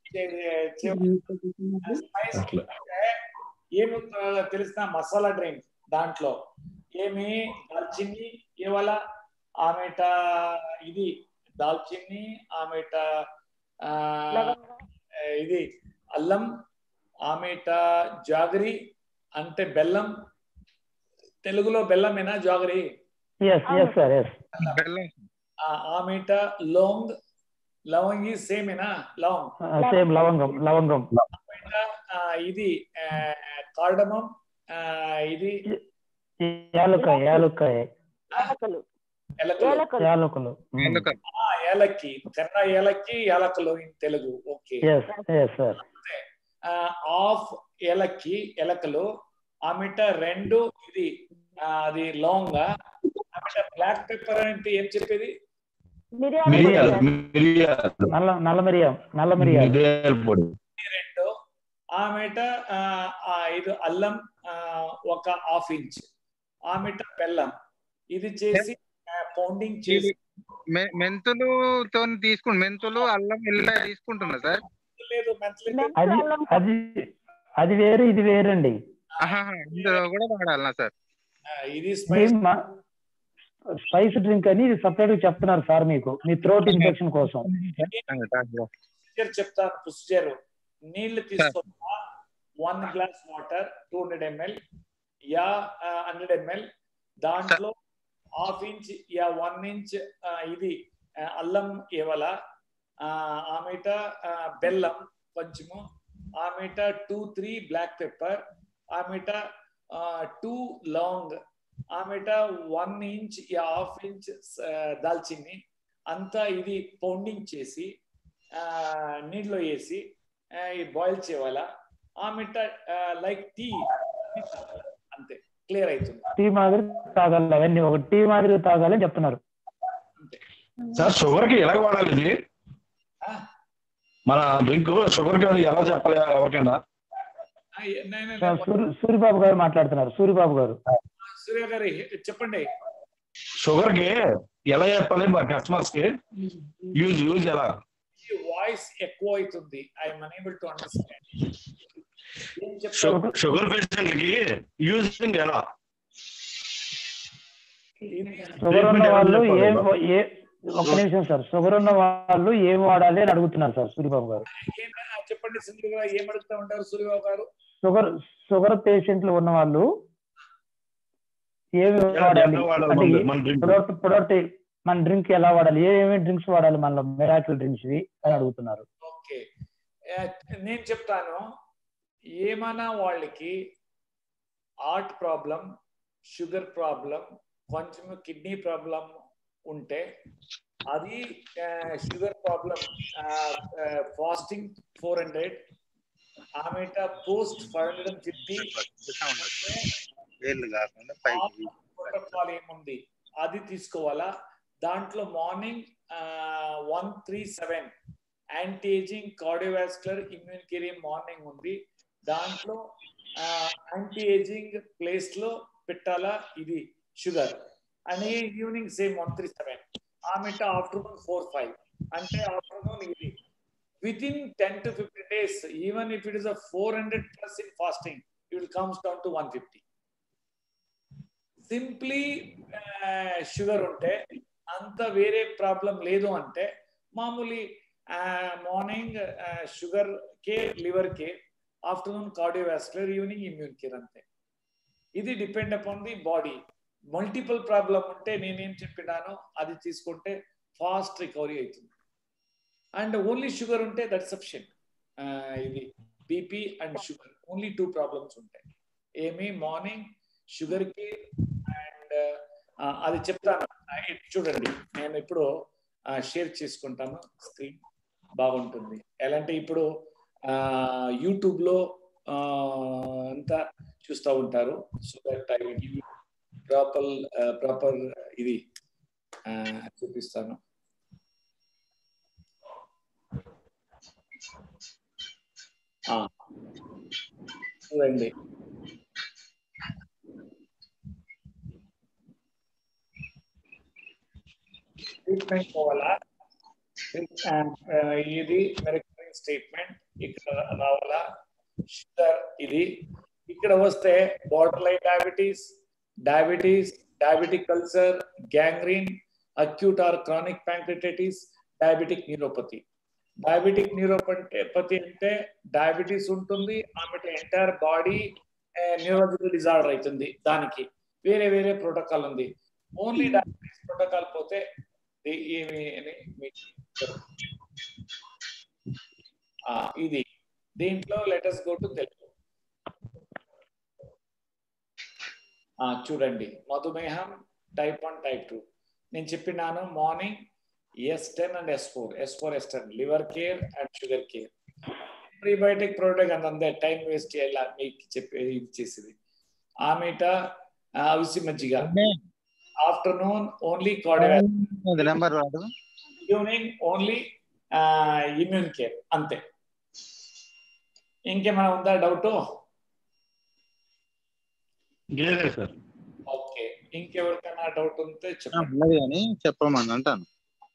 స్పైస్ ఏమి తెలిసిన మసాలా డ్రింక్ దాంట్లో ఏమి దాల్చిన్ని ఇవాళ ఆమెట ఇది దాల్చిన్ని ఆమెట ఆ, ఇది అల్లం ఆమెట జాగరి అంటే బెల్లం తెలుగులో బెల్లమేనా jaggery yes yes sir yes బెల్లం ఆ, ఆమెట లోంగ్ లవంగి సేమేనా లవంగ్ సేమ్ లవంగం లవంగం ఆమెట, ఆ, ఇది కార్డమం ఇది యాలుకాయ యాలుకాయ యాలకులు ఎలకలు యాలకులు యాలకులు ఆ, ఏలక్కి కర్ర ఏలక్కి యాలకులు in Telugu okay yes yes sir of ఏలక్కి ఎలకలు ఆమెట రెండు ఇది ఆ, అది లాంగ్ ఆమెట బ్లాక్ పెప్పర్ అంటే ఏం చెప్పేది మిరియాలు మిరియాలు సార్. మిరియాలు నల్ల నల్ల మిరియం నల్ల మిరియాలు మిరియాల పొడి ఈ రెండు ఆమెట ఆ, ఆ, ఇది అల్లం ఆ, ఒక హాఫ్ ఇంచ్ ఆమెట బెల్లం ఇది చేసి పౌండింగ్ చేసి మె- మెంతులుతో తీసుకుంటు మెంతులు అల్లం ఎల్లిపాయ తీసుకుంటున్నా సార్ లేదు మెంతలేదు అది అది అది వేరు ఇది వేరండి ఆహాహా, ఇందులో కూడా వాడాలనా సార్ ఇది ఇది స్పైస్ మా- స్పైస్ డ్రింక్ అని ఇది సపరేట్ గా చెప్తున్నారు సార్ మీకు మీ థ్రోట్ ఇన్ఫెక్షన్ కోసం ప్రొసీజర్ చెప్తాను ప్రొసీజర్ నీళ్లు తీసుకున్నా one glass water two hundred ML యా హండ్రెడ్ ఎంఎల్ దాంట్లో హాఫ్ ఇంచ్ యా వన్ ఇంచ్ ఇది ఆ, అల్లం ఇవ్వాల ఆమెట బెల్లం కొంచెము ఆమెట టూ త్రీ బ్లాక్ పెప్పర్ ఆమెట టూ లాంగ్ ఆమెట వన్ ఇంచ్ యా హాఫ్ ఇంచ్ దాల్చిని అంతా ఇది పౌండింగ్ చేసి ఆ, నీటిలో వేసి బాయిల్ చేయాలా ఆమెట లైక్ టీ అంతే క్లియర్ అవుతుంది టీ మాదిరి తాగాలి అవన్నీ ఒక టీ మాదిరి తాగాలని చెప్తున్నారు సార్ షుగర్ కి ఎలా వాడాలి ఇది మన డ్రింక్ షుగర్ కి అది ఎలా చెప్పాలి ఎవరికైనా ఆ, ఏ- నే- నే- సార్, సూరి సూరిబాబు గారు మాట్లాడుతున్నారు సూరిబాబు గారు సూర్య గారు చెప్పండి షుగర్ కి ఎలా చెప్పాలి మా కస్టమర్స్ కి యూజ్ యూజ్ ఎలా ఈ వాయిస్ ఎక్కువ అవుతుంది ఐఎమ్ అనేబుల్ టు అండర్స్టాండ్ ఏం చెప్తారు షుగర్ షుగర్ పేషెంట్ కి యూజింగ్ ఎలా షుగర్ ఉన్న వాళ్ళు ఏ ఏ ఒక్క నిమిషం సార్ షుగర్ ఉన్న వాళ్ళు ఏం వాడాలి అని అడుగుతున్నారు సార్ సూర్యబాబు గారు ఏం ఆ, చెప్పండి సింధు గారు ఏం అడుగుతా ఉంటారు సూర్యబాబు గారు షుగర్ షుగర్ పేషెంట్లు ఉన్న వాళ్ళు ఏమి ఎలా- వాడాలి ఎలా వాడాలి అంటే మన- మన drink? ప్రొడక్ట్ ప్రొడక్ట్ మన డ్రింక్ ఎలా వాడాలి ఏమేమి డ్రింక్స్ వాడాలి మనలో మెరాకిల్ డ్రింక్స్ వి అని అడుగుతున్నారు ఓకే ఆ, నేను చెప్తాను ఏమైనా వాళ్ళకి హార్ట్ ప్రాబ్లం షుగర్ ప్రాబ్లం కొంచెం కిడ్నీ ప్రాబ్లం ఉంటే అది sugar problem fasting four hundred ఆమెట post five hundred and fifty వేళ్ళు కాకుండా పైకి ప్రోటోకాల్ ఏముంది అది తీసుకోవాలా దాంట్లో morning one three seven anti ageing cardiovascular immune care morning ఉంది దాంట్లో యాంటీ ఏజింగ్ ప్లేస్ లో పెట్టాలా ఇది sugar and evening same one three seven ఆమెట ఆఫ్టర్నూన్ ఫోర్ ఫైవ్ అంటే ఆఫ్టర్నూన్ ఇది with in ten to fifteen days even if it is a four hundred plus in fasting it will comes down to one fifty simply sugar ఉంటే అంత వేరే problem లేదు అంటే మామూలు morning sugar కే liver కే afternoon cardiovascular evening immune care అంతే ఇది depend upon the body multiple problem ఉంటే నేనేం చెప్పినానో అది తీసుకుంటే ఫాస్ట్ రికవరీ అవుతుంది అండ్ ఓన్లీ షుగర్ ఉంటే దట్ సఫిషియంట్ ఇది BP and sugar only two problems ఉంటాయి ఏమి మార్నింగ్ షుగర్ కి అండ్ అది చెప్తాను ఆ, ఇది చూడండి నేను ఇప్పుడు షేర్ చేసుకుంటాను స్క్రీన్ బాగుంటుంది ఎలా అంటే ఇప్పుడు యూట్యూబ్ లో ఆ, అంతా చూస్తూ ఉంటారు so that I will give proper proper ఇది ఆ, చూపిస్తాను ఆ, చూడండి ట్రీట్మెంట్ పోవాలా ఆ, ఆ, ఇది రికరింగ్ స్టేట్మెంట్ ఇక్కడ రావాలా షుగర్ ఇది ఇక్కడ వస్తే border line diabetes diabetes diabetic culture gangrene acute or chronic pancreatitis diabetic neuropathy diabetic neuropathy అంటే డయాబెటీస్ ఉంటుంది ఆమె ఎంటైర్ బాడీ న్యూరోలజికల్ డిజార్డర్ అవుతుంది దానికి వేరే వేరే ప్రోటోకాల్ ఉంది ఓన్లీ డయాబెటీస్ ప్రోటోకాల్ పోతే ఇది ఏమి అని మీకు చెప్తాను. ఆ, ఇది దీంట్లో లెటర్స్ గో టు తెలుగు ఆ, చూడండి మధుమేహం టైప్ వన్ టైప్ టూ నేను చెప్పినాను morning S ten and S four S four S ten liver care and sugar care prebiotic product అంత అంతే టైం వేస్ట్ చేయాలి మీకు చెప్పి ఇది చేసేది ఆమెట అవిసి మజ్జిగ ఆఫ్టర్నూన్ ఓన్లీ కార్డియో నెంబర్ వాడు ఈవినింగ్ ఓన్లీ ఇమ్యూన్ కేర్ అంతే ఇంకేమైనా ఉందా డౌట్ లేదు సార్ ఓకే ఇంకెవరికైనా డౌట్ ఉంటే చెప్పండి ఉన్నది అని చెప్పమని అంటాను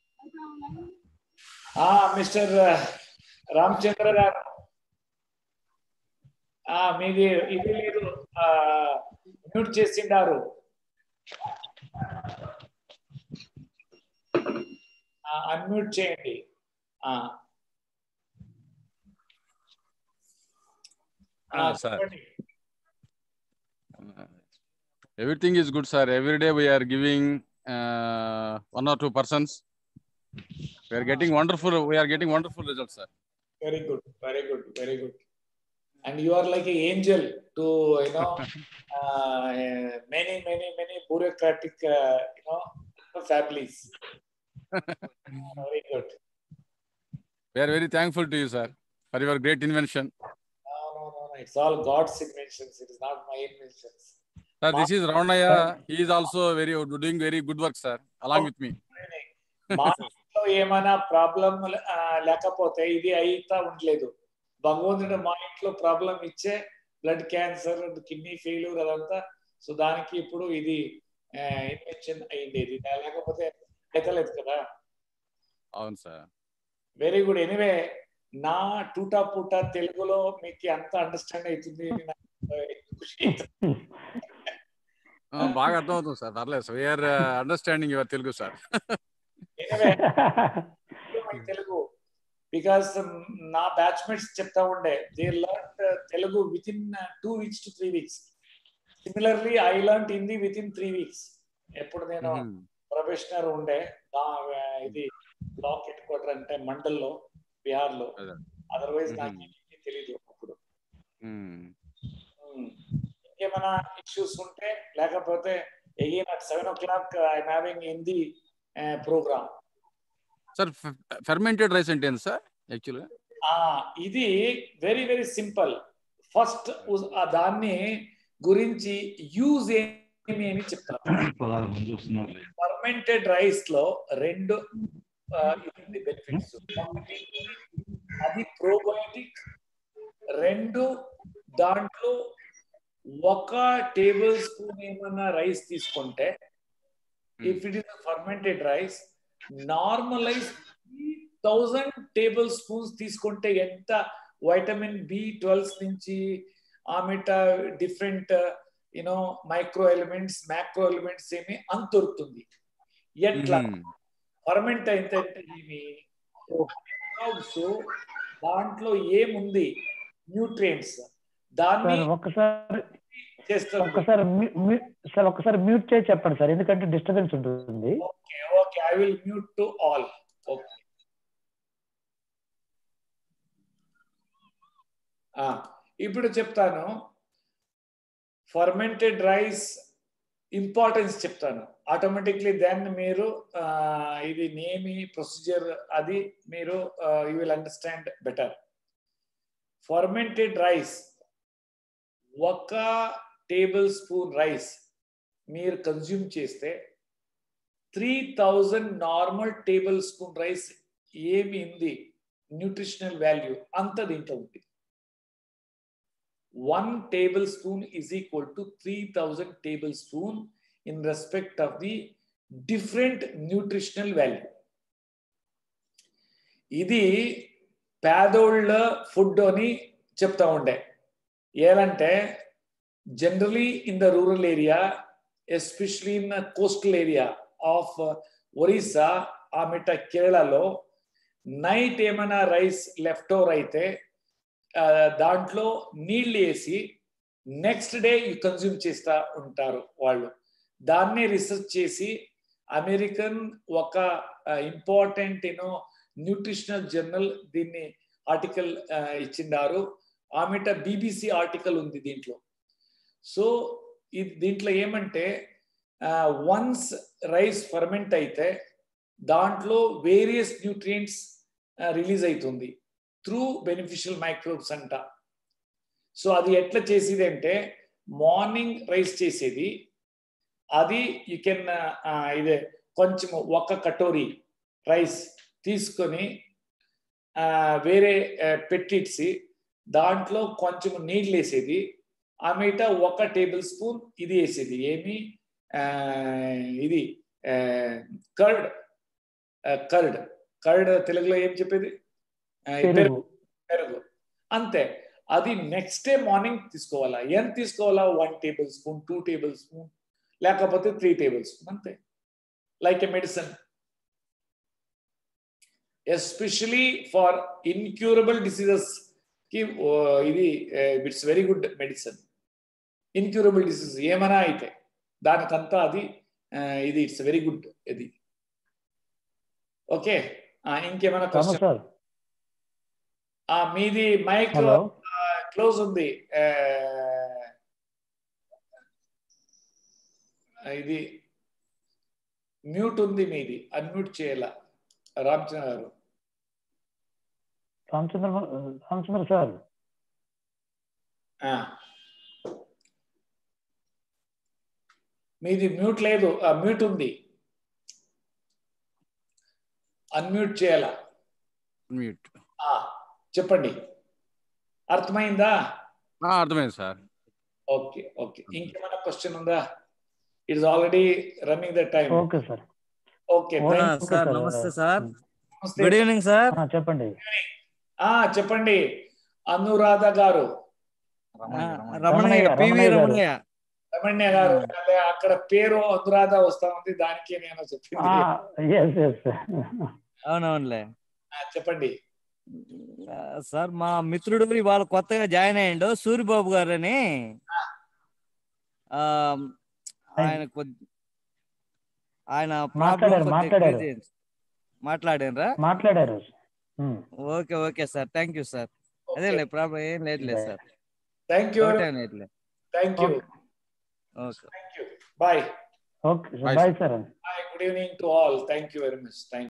ఆ మిస్టర్ రామచంద్ర గారు ఆ మీది ఇది మీరు మ్యూట్ చేసిండారు అన్మ్యూట్ చేయండి ఆ ఆ, Ah, sir. చెప్పండి Everything is good, sir. Every day we are giving uh, one or two persons. We are getting wonderful. We are getting wonderful results, sir. Very good, very good, very good. And you are like an angel to, you know, uh, many, many, many bureaucratic, uh, you know, families. very good. We are very thankful to you, sir, for your great invention. No, no, no, no. It's all God's inventions. It is not my inventions. Sir, this is Ravanaya. He is also very doing very good work, sir, along with me. మానసికలో ఏమైనా problem లేకపోతే ఇది అయితా ఉండలేదు భగవంతుడు మా ఇంట్లో problem ఇచ్చే blood cancer kidney failure అదంతా సో దానికి ఇప్పుడు ఇది ఇన్వెన్షన్ అయింది ఇది లేకపోతే అయితలేదు కదా అవును సార్ వెరీ గుడ్ ఎనివే నా టూటా పూటా తెలుగులో మీకు అంత అండర్స్టాండ్ అవుతుంది అని నాకు ఖుషి అవుతుంది. బాగా అర్థమవుతుంది సార్ పర్లేదు sir we are understanding your Telugu sir Telugu because నా బ్యాచ్మేట్స్ చెప్తా ఉండే they learn Telugu with in two weeks to three weeks similarly I learn Hindi within three weeks ఎప్పుడు నేను ప్రొఫెషనర్ ఉండే నా- ఇది బ్లాక్ హెడ్ క్వార్టర్ అంటే మండల్లో బీహార్ లో అదర్వైజ్ నాకు హిందీ తెలీదు అప్పుడు ఉమ్. ఇంకేమైనా ఇష్యూస్ ఉంటే లేకపోతే again at seven o'clock I'm having Hindi program sir fermented rice అంటే ఏంటి సార్ యాక్చువల్గా ఆ ఇది వెరీ వెరీ సింపుల్ ఫస్ట్ దాన్ని గురించి యూజ్ ఏమి అని చెప్తాను ఫర్మెంటెడ్ రైస్ లో రెండు బెనిఫిట్స్ అది ప్రోబయోటిక్ రెండు దాంట్లో ఒక టేబుల్ స్పూన్ ఏమన్నా రైస్ తీసుకుంటే if it is fermented rice normalize thousand tablespoons తీసుకుంటే ఎంత వైటమిన్ బి ట్వెల్వ్స్ నుంచి ఆమెట different you know micro elements macro elements ఏమి అంత దొరుకుతుంది ఎట్లా ఫర్మెంట్ అయితే ఇవి సో దాంట్లో ఏముంది న్యూట్రియంట్స్ దాన్ని సార్ ఒక్కసారి చేస్తుంది ఒక్కసారి మ్యూ- మ్యూ- సార్ ఒక్కసారి మ్యూట్ చేసి చెప్పండి సార్ ఎందుకంటే డిస్టర్బెన్స్ ఉంటుంది okay okay I will mute to all okay ఇప్పుడు చెప్తాను ఫర్మెంటెడ్ రైస్ ఇంపార్టెన్స్ చెప్తాను ఆటోమేటిక్లీ దెన్ మీరు ఆ, ఇది నేమి ప్రొసీజర్ అది మీరు you will understand better fermented rice ఒక టేబుల్ స్పూన్ రైస్ మీరు కన్జ్యూమ్ చేస్తే three thousand normal tablespoon rice ఏమి ఉంది న్యూట్రిషనల్ వాల్యూ అంత దీంట్లో ఉంది one tablespoon is equal to three thousand tablespoon in respect of the different nutritional value ఇది పేదోళ్ళ ఫుడ్ అని చెప్తా ఉండే ఏలంటే generally in the rural area especially in coastal area of Orissa ఆమెట కేరళలో నైట్ ఏమైనా రైస్ లెఫ్ట్ ఓవర్ అయితే ఆ, దాంట్లో నీళ్ళు వేసి నెక్స్ట్ డే కన్జ్యూమ్ చేస్తా ఉంటారు వాళ్ళు దాన్ని రీసెర్చ్ చేసి అమెరికన్ ఒక ఇంపార్టెంట్ యూనో న్యూట్రిషనల్ జర్నల్ దీన్ని ఆర్టికల్ ఇచ్చిండారు ఆమెట బీబీసీ ఆర్టికల్ ఉంది దీంట్లో సో ఇది దీంట్లో ఏమంటే వన్స్ రైస్ ఫర్మెంట్ అయితే దాంట్లో వేరియస్ న్యూట్రియంట్స్ రిలీజ్ అవుతుంది త్రూ బెనిఫిషియల్ మైక్రోబ్స్ అంట సో అది ఎట్లా చేసేది అంటే మార్నింగ్ రైస్ చేసేది అది యూ కెన్ ఇదే కొంచెం ఒక కటోరీ రైస్ తీసుకొని ఆ, వేరే ఆ, పెట్టిడ్సి దాంట్లో కొంచెం నీళ్ళు వేసేది ఆ మీట ఒక టేబుల్ స్పూన్ ఇది వేసేది ఏమి ఆ, ఇది కర్డ్ కర్డ్ కర్డ్ తెలుగులో ఏం చెప్పేది ఆ, పెరుగు. పెరుగు పెరుగు అంతే అది నెక్స్ట్ డే మార్నింగ్ తీసుకోవాలా ఎంత తీసుకోవాలా one tablespoon two tablespoon లేకపోతే త్రీ టేబుల్ స్పూన్ అంతే like a medicine especially for incurable diseases కి ఓ, ఇది it's very good medicine incurable disease ఏమైనా అయితే దానికంతా అది ఆ, ఇది ఇట్స్ వెరీ గుడ్ ఇది ఓకే ఇంకేమైనా రాము క్వశ్చన్ సార్ మీది మైక్ హలో క్లోజ్ ఉంది ఆ, ఇది మ్యూట్ ఉంది మీది అన్మ్యూట్ చేయాల రామచంద్ర గారు రామచంద్ర రామచంద్ర సార్ ఆ. మీది మ్యూట్ లేదు మ్యూట్ ఉంది అన్మ్యూట్ చేయాలా మ్యూట్ ఆ, చెప్పండి అర్థమైందా అర్థమైంది సార్ ఓకే ఓకే ఇంకేమైనా క్వశ్చన్ ఉందా it's already running the time okay sir okay okay thank sir నమస్తే సార్ నమస్తే. గుడ్ ఈవినింగ్ సార్ ఆ, చెప్పండి ఆ చెప్పండి అనురాధ గారు రమణయ్య రమణయ్య, పివి రమణయ్య గారు. రమణయ్య రమణ్య గారు అదే అక్కడ పేరు అనురాధ వస్తా ఉంది దానికి నేను చెప్పింది ఎస్ ఎస్ అవునవునులే ఆ, చెప్పండి ఆ, సార్ మా మిత్రుడు ఇవాళ కొత్తగా జాయిన్ అయ్యిండు సూరిబాబు గారు అని ఆ, ఆయన కొద్ది ఆయన మాట్లాడారు, ప్రాబ్లం మాట్లాడారు. మాట్లాడారా మాట్లాడారు um. Okay okay sir thank you sir అదేలే ప్రాబ్లం ఏం లేదులే సార్ థ్యాంక్ యూ ఒకటే లేదులే thank you okay thank you bye okay bye sir bye good evening to all thank you very much thank